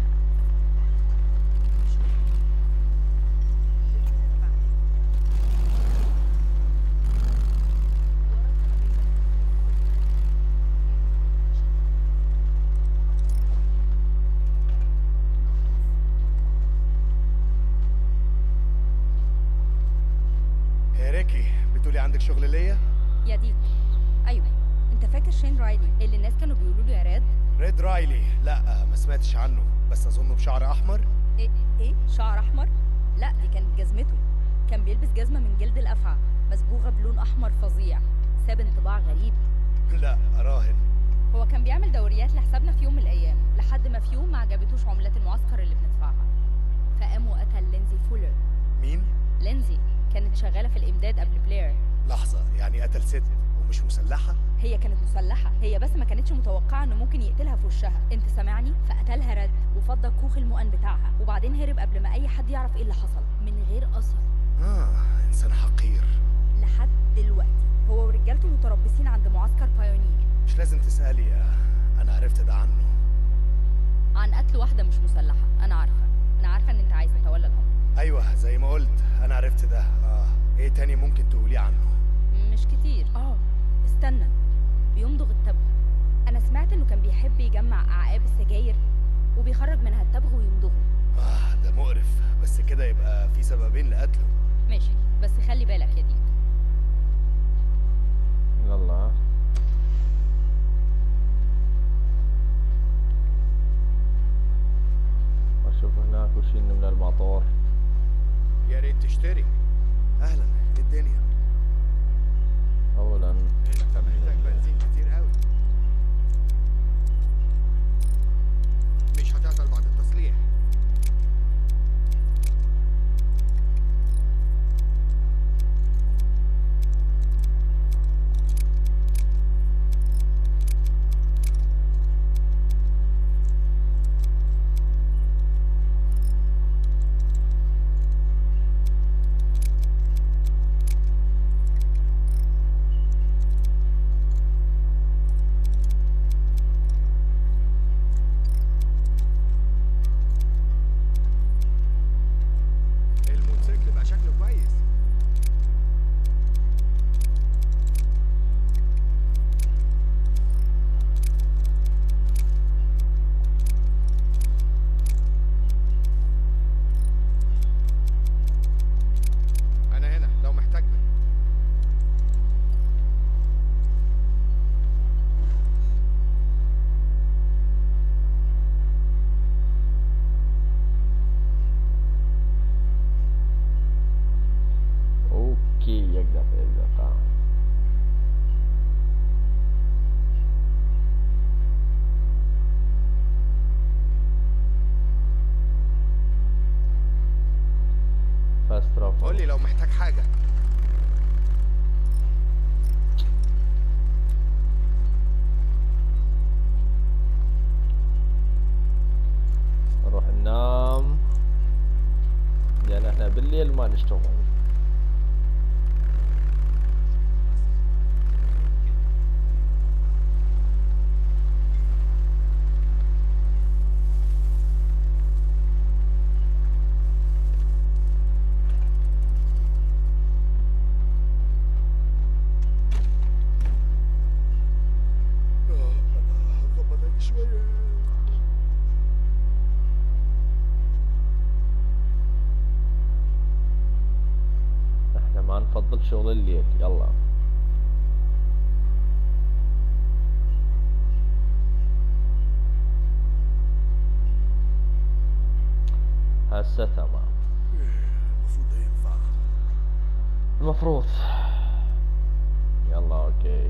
يا ريكي بتقولي عندك شغل ليا يا ديك ايوه انت فاكر شين رايلي اللي الناس كانوا بيقولوا له يا راد ريد رايلي لا ما سمعتش عنه بس اظنه بشعر احمر ايه ايه شعر احمر لا دي كانت جزمته كان بيلبس جزمه من جلد الافعى مصبوغه بلون احمر فظيع ساب انطباع غريب لا اراهن هو كان بيعمل دوريات لحسابنا في يوم من الايام لحد ما في يوم ما عجبتوش عملات المعسكر اللي بندفعها فقام وقتل لينزي فولر مين لينزي كانت شغاله في الامداد قبل بلير لحظه يعني قتل ست ومش مسلحه هي كانت مسلحة هي بس ما كانتش متوقعة انه ممكن يقتلها في وشها انت سامعني فقتلها رد وفضى كوخ المؤن بتاعها وبعدين هرب قبل ما اي حد يعرف ايه اللي حصل من غير اثر اه انسان حقير لحد دلوقتي هو ورجالته متربصين عند معسكر بايونير مش لازم تسالي آه، انا عرفت ده عنه عن قتل واحدة مش مسلحة انا عارفة انا عارفة ان انت عايز تتولى الامر ايوه زي ما قلت انا عرفت ده اه ايه تاني ممكن تقولي عنه مش كتير اه استنى بيمضغ التبغ انا سمعت انه كان بيحب يجمع اعقاب السجاير وبيخرج منها التبغ ويمضغه اه ده مقرف بس كده يبقى في سببين لقتله ماشي بس خلي بالك يا دي يلا اشوف هناك وشي من المطار يا ريت تشتري اهلا إيه الدنيا اولا انت محتاج بنزين كتير قوي مش هتعطل بعد التصليح الموتوسيكل بقى شكله كويس انا هنا لو محتاجني اوكي يقدر يقدر فاهم فاست قول لي لو محتاج حاجه نروح ننام لان احنا بالليل ما نشتغل شغل الليل يلا هسه تمام المفروض ده ينفع المفروض يلا اوكي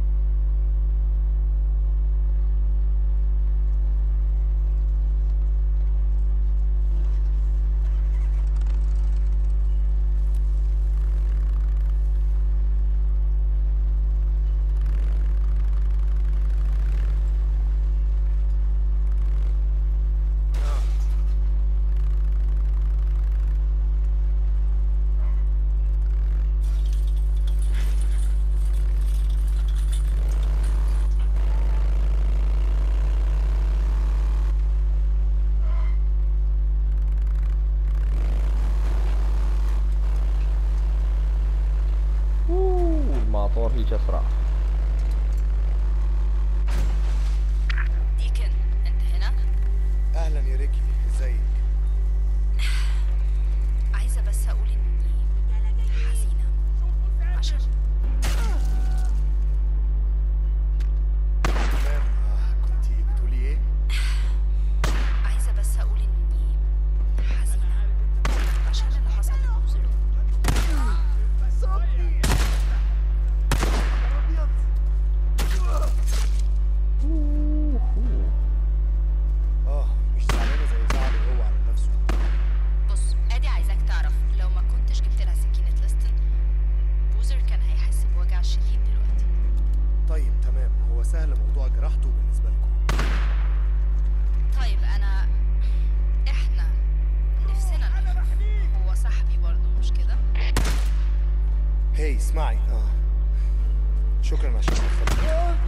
أوه، الماطور هيك اسرع ديكن انت هنا اهلا يا ريكي ازيك عايزه بس اقول اني حزينه عشان تمام آه، كنتي بتقولي ايه عايزه بس اقول اني حزينه عشان اللي حصل للمظلوم اه مش زعلانه زي زعله هو على نفسه بص ادي عايزاك تعرف لو ما كنتش جبت لها سكينه ليستن بوزر كان هيحس بوجع شديد دلوقتي طيب تمام هو سهل موضوع جراحته بالنسبه لكم طيب انا احنا نفسنا نخف هو صاحبي برضه مش كده هي اسمعي اه شكرا عشان دخلتي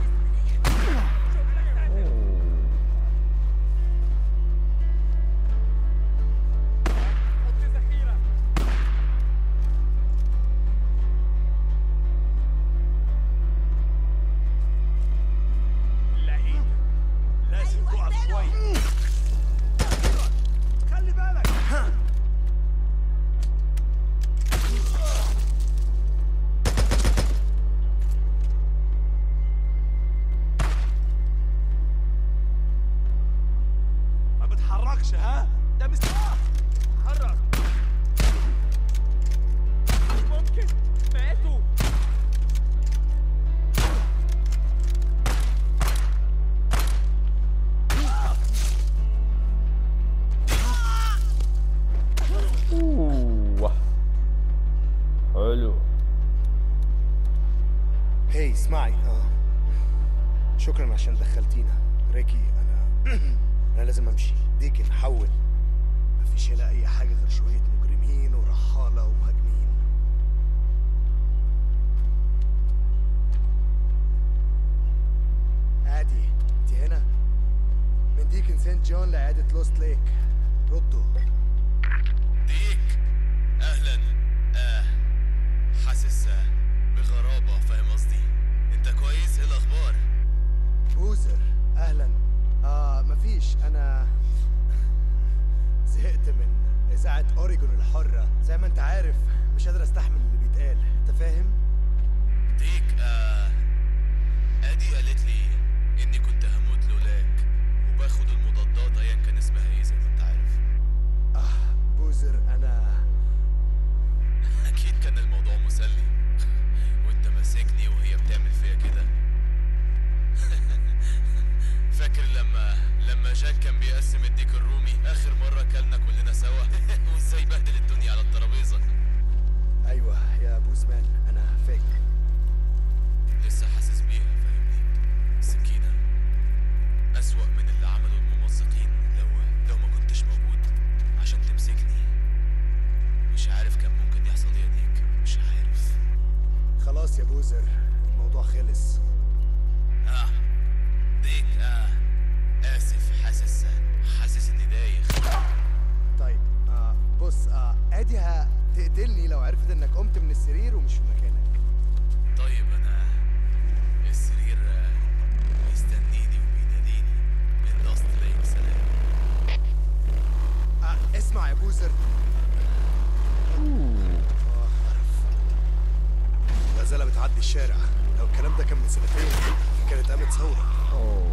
لازم تقف شوي خلي بالك ما بتحركش ها ده مستوى حرك مش ممكن ماتوا اوه حلو هي اسمعي اه شكرا عشان دخلتينا ريكي انا انا لازم امشي ديك نحول مفيش هنا اي حاجه غير شويه مجرمين ورحاله ومهاجمين عادي انت هنا من ديكن سانت جون لعياده لوست ليك ردوا ديك اهلا اه حاسس آه، بغرابة فاهم قصدي انت كويس ايه الاخبار بوزر اهلا اه مفيش انا زهقت من اذاعه اوريجون الحره زي ما انت عارف مش قادر استحمل اللي بيتقال انت فاهم ديك آه ادي قالت لي اني كنت هموت لولاك وباخد المضادات ايا كان اسمها ايه زي ما انت عارف اه بوزر انا اكيد كان الموضوع مسلي وانت ماسكني وهي بتعمل فيا كده فاكر لما لما جاك كان بيقسم الديك الرومي اخر مره كلنا كلنا سوا وازاي بهدل الدنيا على الترابيزه ايوه يا بوزمان انا فاكر لسه حاسس بيها فاهمني سكينة أسوأ من اللي عمله الممزقين لو لو ما كنتش موجود عشان تمسكني مش عارف كان ممكن يحصل ايه يا ديك مش عارف خلاص يا بوزر الموضوع خلص اه ديك اه آسف حاسس حاسس إني دايخ طيب آه بص آه ادي هتقتلني لو عرفت انك قمت من السرير ومش في مكانك طيب أنا السرير آه، بيستنيني وبيناديني من لاست ليك سلام آه اسمع يا بوزر غزاله بتعدي الشارع لو الكلام ده كان من سنتين كانت قامت ثوره اوه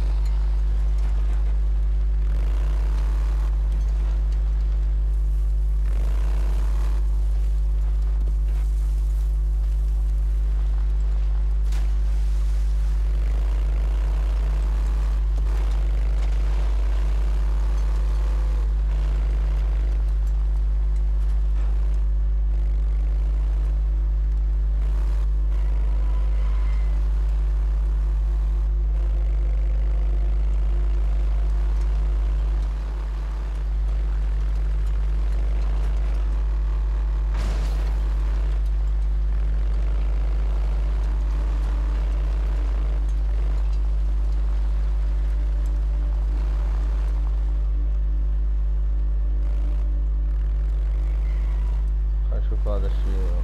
خلينا نشوف هذا الشيء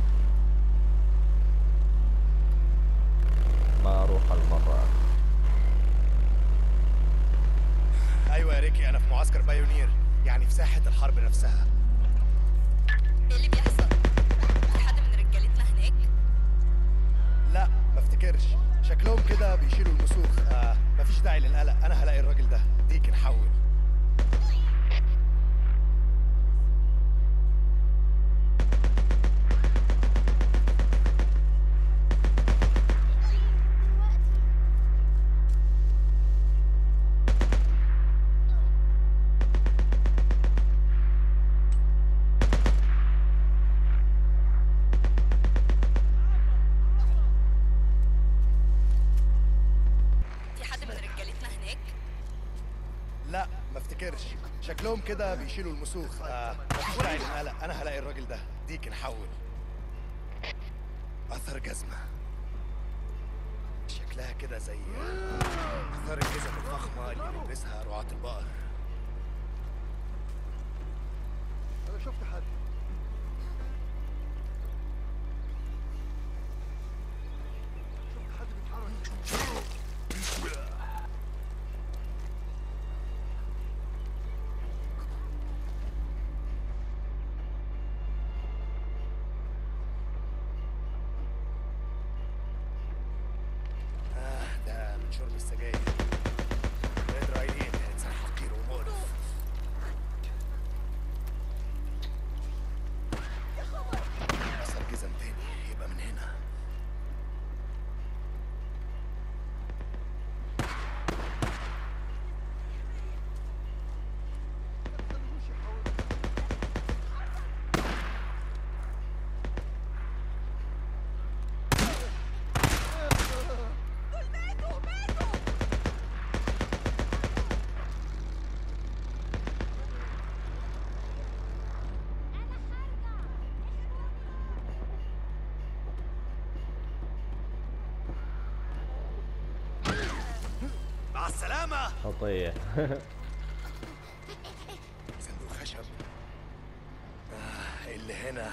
ما اروح المرة ايوه يا ريكي انا في معسكر بايونير يعني في ساحه الحرب نفسها ايه اللي بيحصل في حد من رجالتنا هناك لا ما افتكرش شكلهم كده بيشيلوا المسوخ آه مفيش داعي للقلق انا هلاقي الراجل ده ديك نحول في حد من رجالتنا هناك لا ما افتكرش شكلهم كده بيشيلوا المسوخ آه مفيش داعي للقلق انا هلاقي الراجل ده ديك نحول اثر جزمه شكلها كده زي اثار الجزم الفخمه اللي بيلبسها رعاة البقر انا شفت حد شفت حد بيتحرك آه ده من شرب السجاير قدر عينين انسان حقير ومقرف اثر جزم تاني يبقى من هنا مع السلامة خطية صندوق خشب آه اللي هنا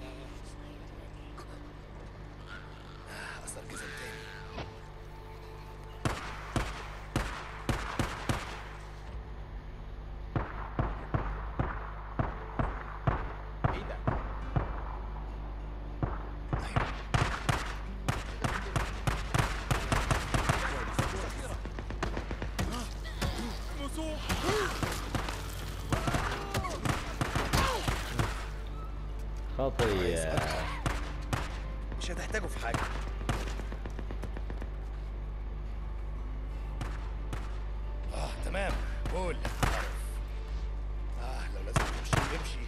آه أثر جزم تاني ايه ده؟ خطية مش هتحتاجه في حاجة اه تمام قول اه لو لازم نمشي نمشي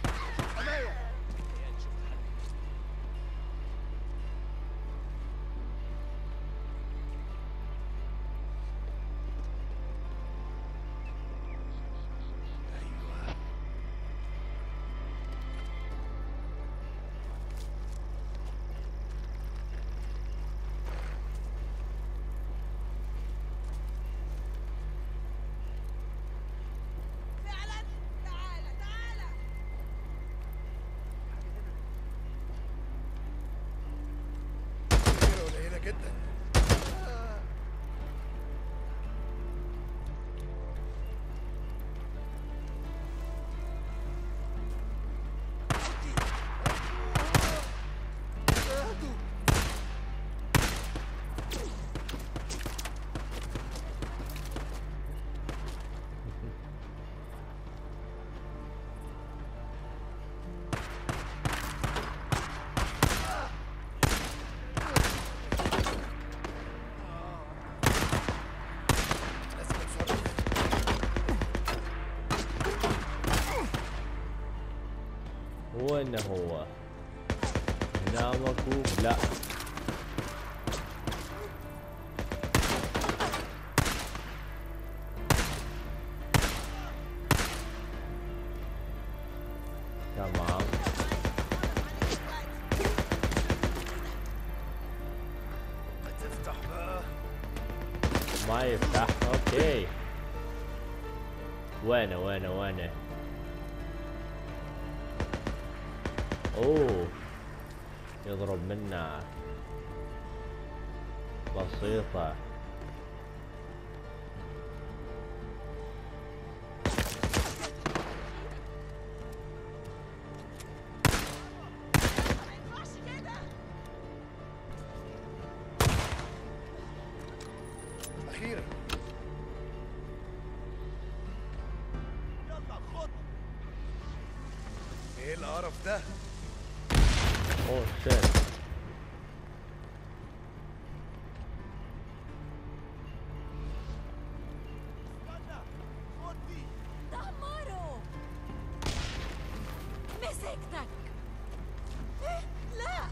كتيرة قليلة جدا وين هو هنا ماكو لا تمام ما تفتح بقى ما يفتح اوكي وينه وينه وينه اوه يضرب منا بسيطة اخيرا يلا خد ايه القرف ده اوه شيت دمره مسكتك إيه؟ لا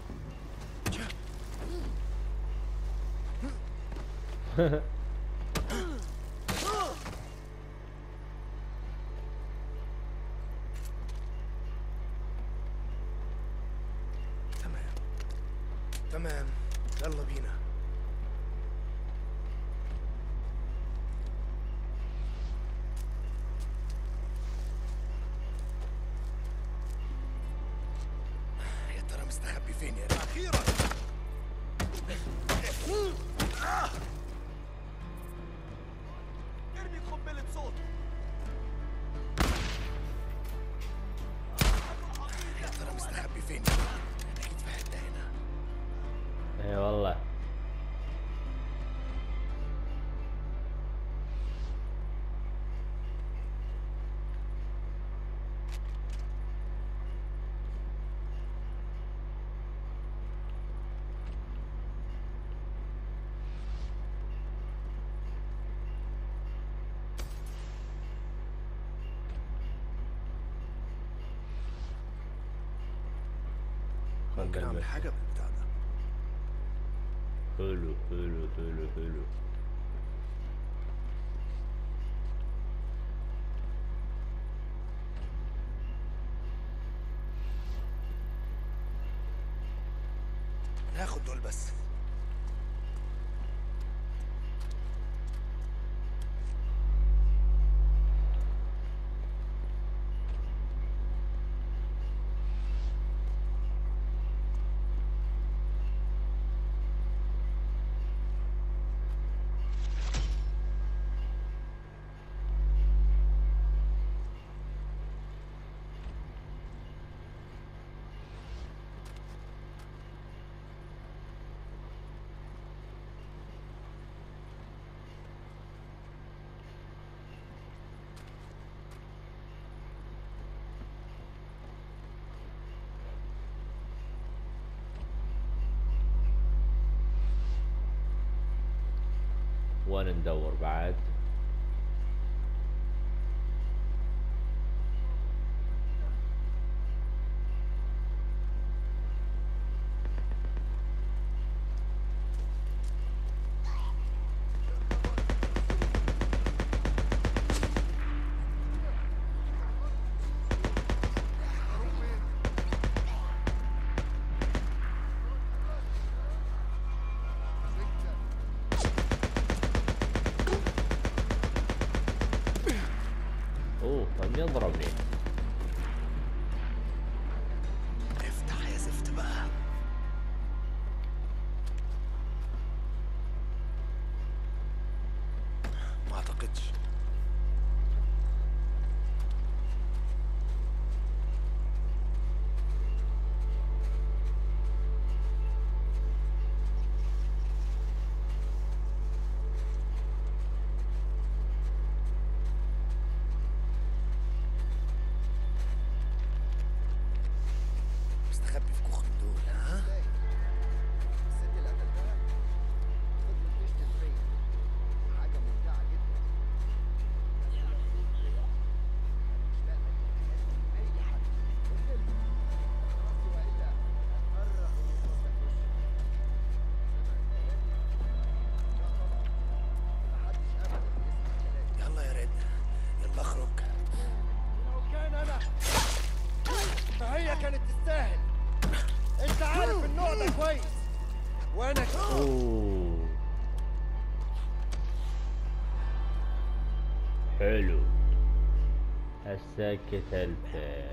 تمام تمام يلا بينا يا ترى مستخبي فين يا اخيرا ارمي قنبله صوت يا ترى مستخبي فين اكيد في حته هنا اي والله ممكن اعمل حاجه بالبتاع ده حلو حلو حلو حلو هاخد دول بس وين ندور بعد اوه من يضربني افتح يا زفت بقى ما اعتقدش مستخبي في كوخ من دول ها الست اللي قتلتها خد من كشت الفريم حاجة ممتعة جدا وانا اوه حلو هسه قتلته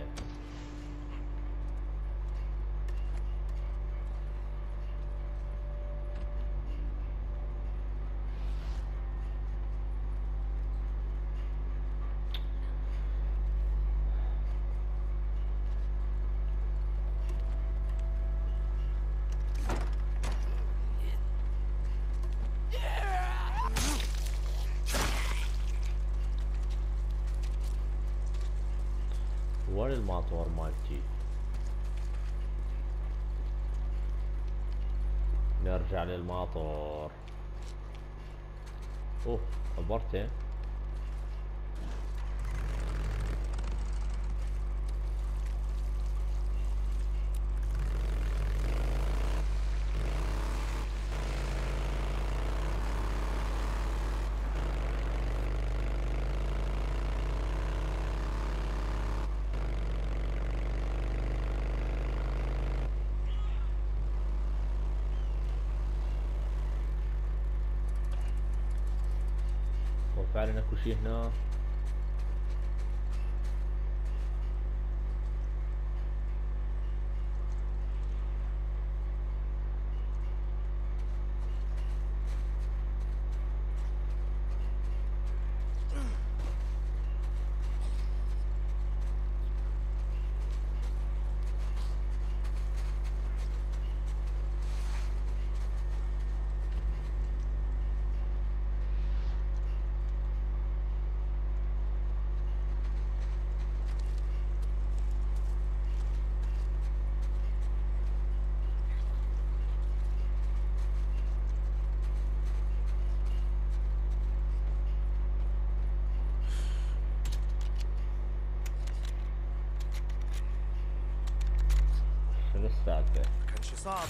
وين الماطور مالتي نرجع للماطور اوه عبرته وفعلا اكو شي هنا شنو السالفة؟ كانش صعب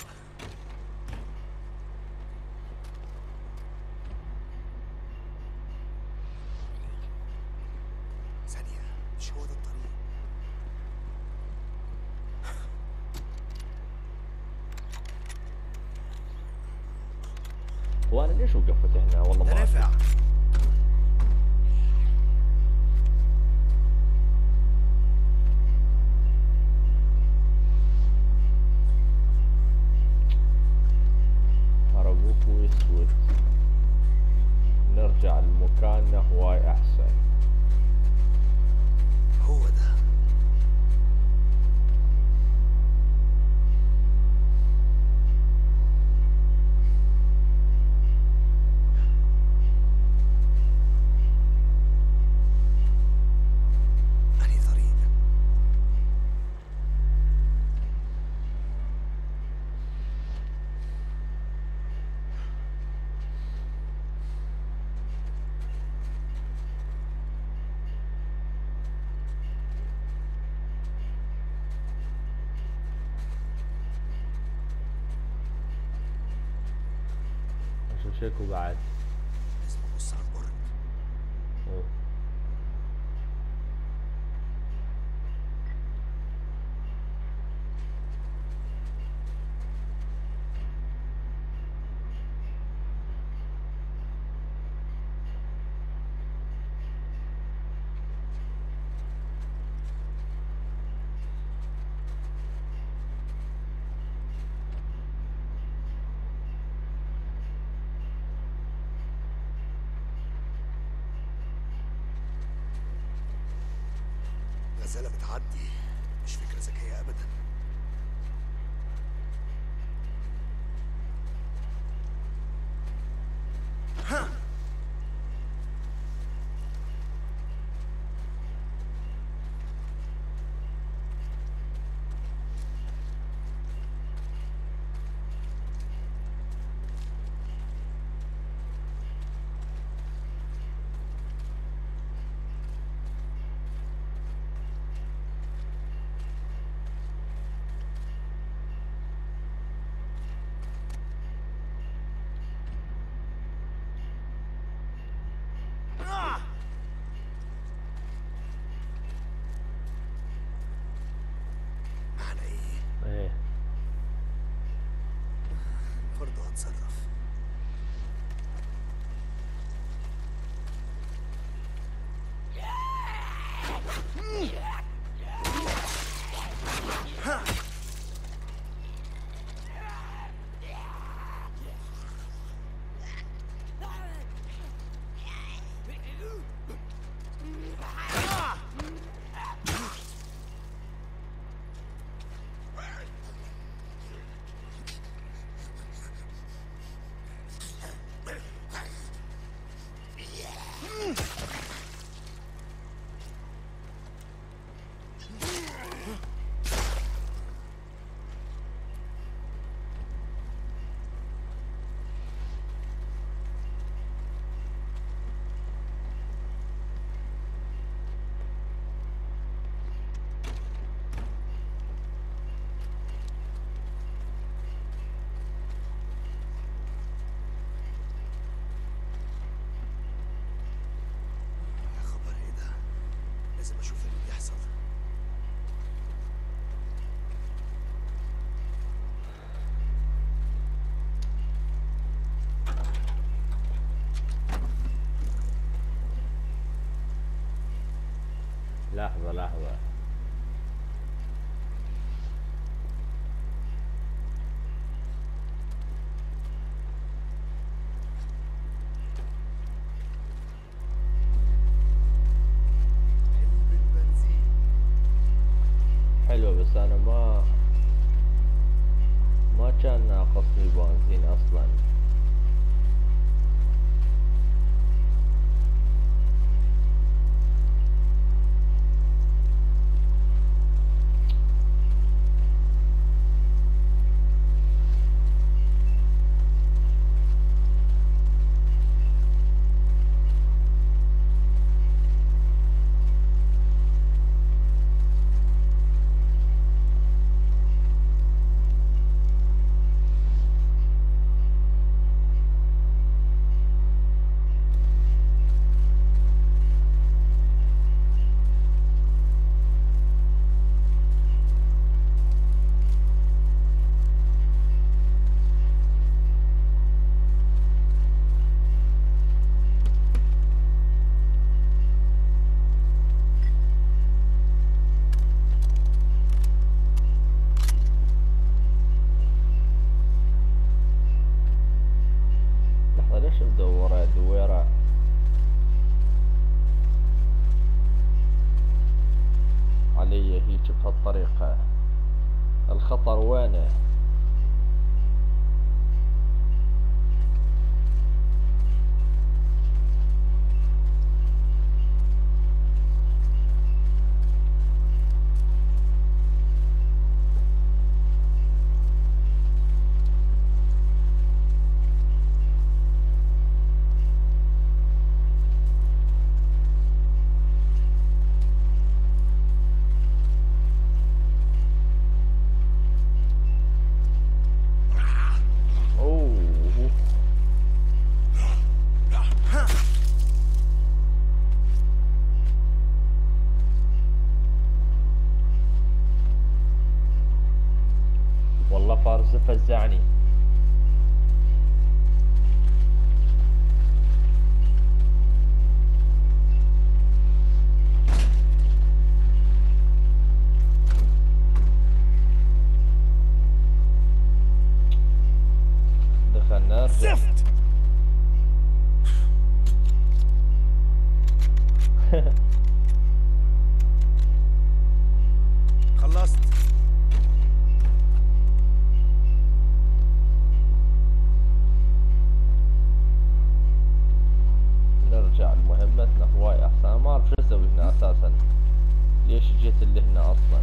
ثانية مش هو ده الطريق وانا ليش وقفت هنا والله ده ما أدري. نافع هربوك واسود نرجع لمكاننا هواي احسن هو ده أنهي طريق شو شكو بعد لازم أبص على البورد أوه. غزالة بتعدي مش فكرة ذكية أبدا ها برضه هتصرف يا خبر ايه ده لازم اشوف اللي بيحصل لحظة لحظة علبة بنزين حلوة بس انا ما ما كان ناقصني بنزين اصلا لحظة ليش مدورة دويرة علي هيك بهالطريقة الخطر وينه اوه والله فارس فزعني دخلنا ارجع زفت خلصت نرجع لمهمتنا هواي احسن أنا ما اعرف شو اسوي هنا اساسا ليش جيت اللي هنا اصلا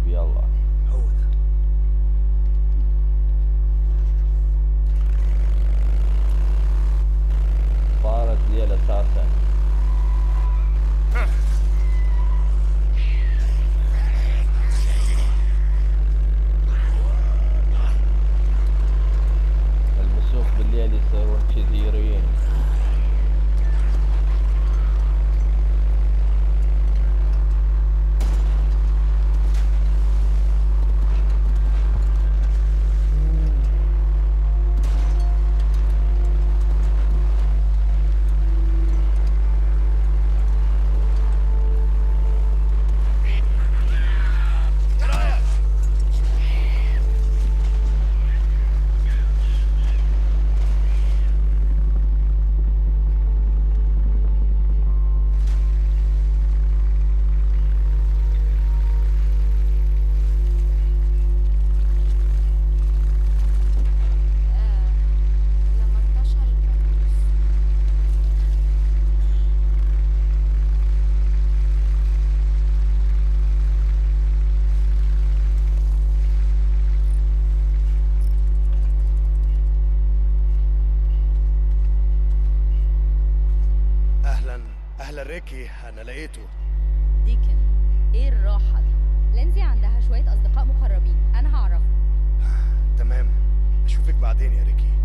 حبيبي يلا هو ده صارت ليلة اساسا المسوق بالليل يصيرون كثيرين ايه رايك لما انتشر الفيروس اهلا اهلا ريكي انا لقيته ديكن ايه الراحة دي لينزي عندها شوية أصدقاء مقربين أنا هعرفهم تمام اشوفك بعدين يا ريكي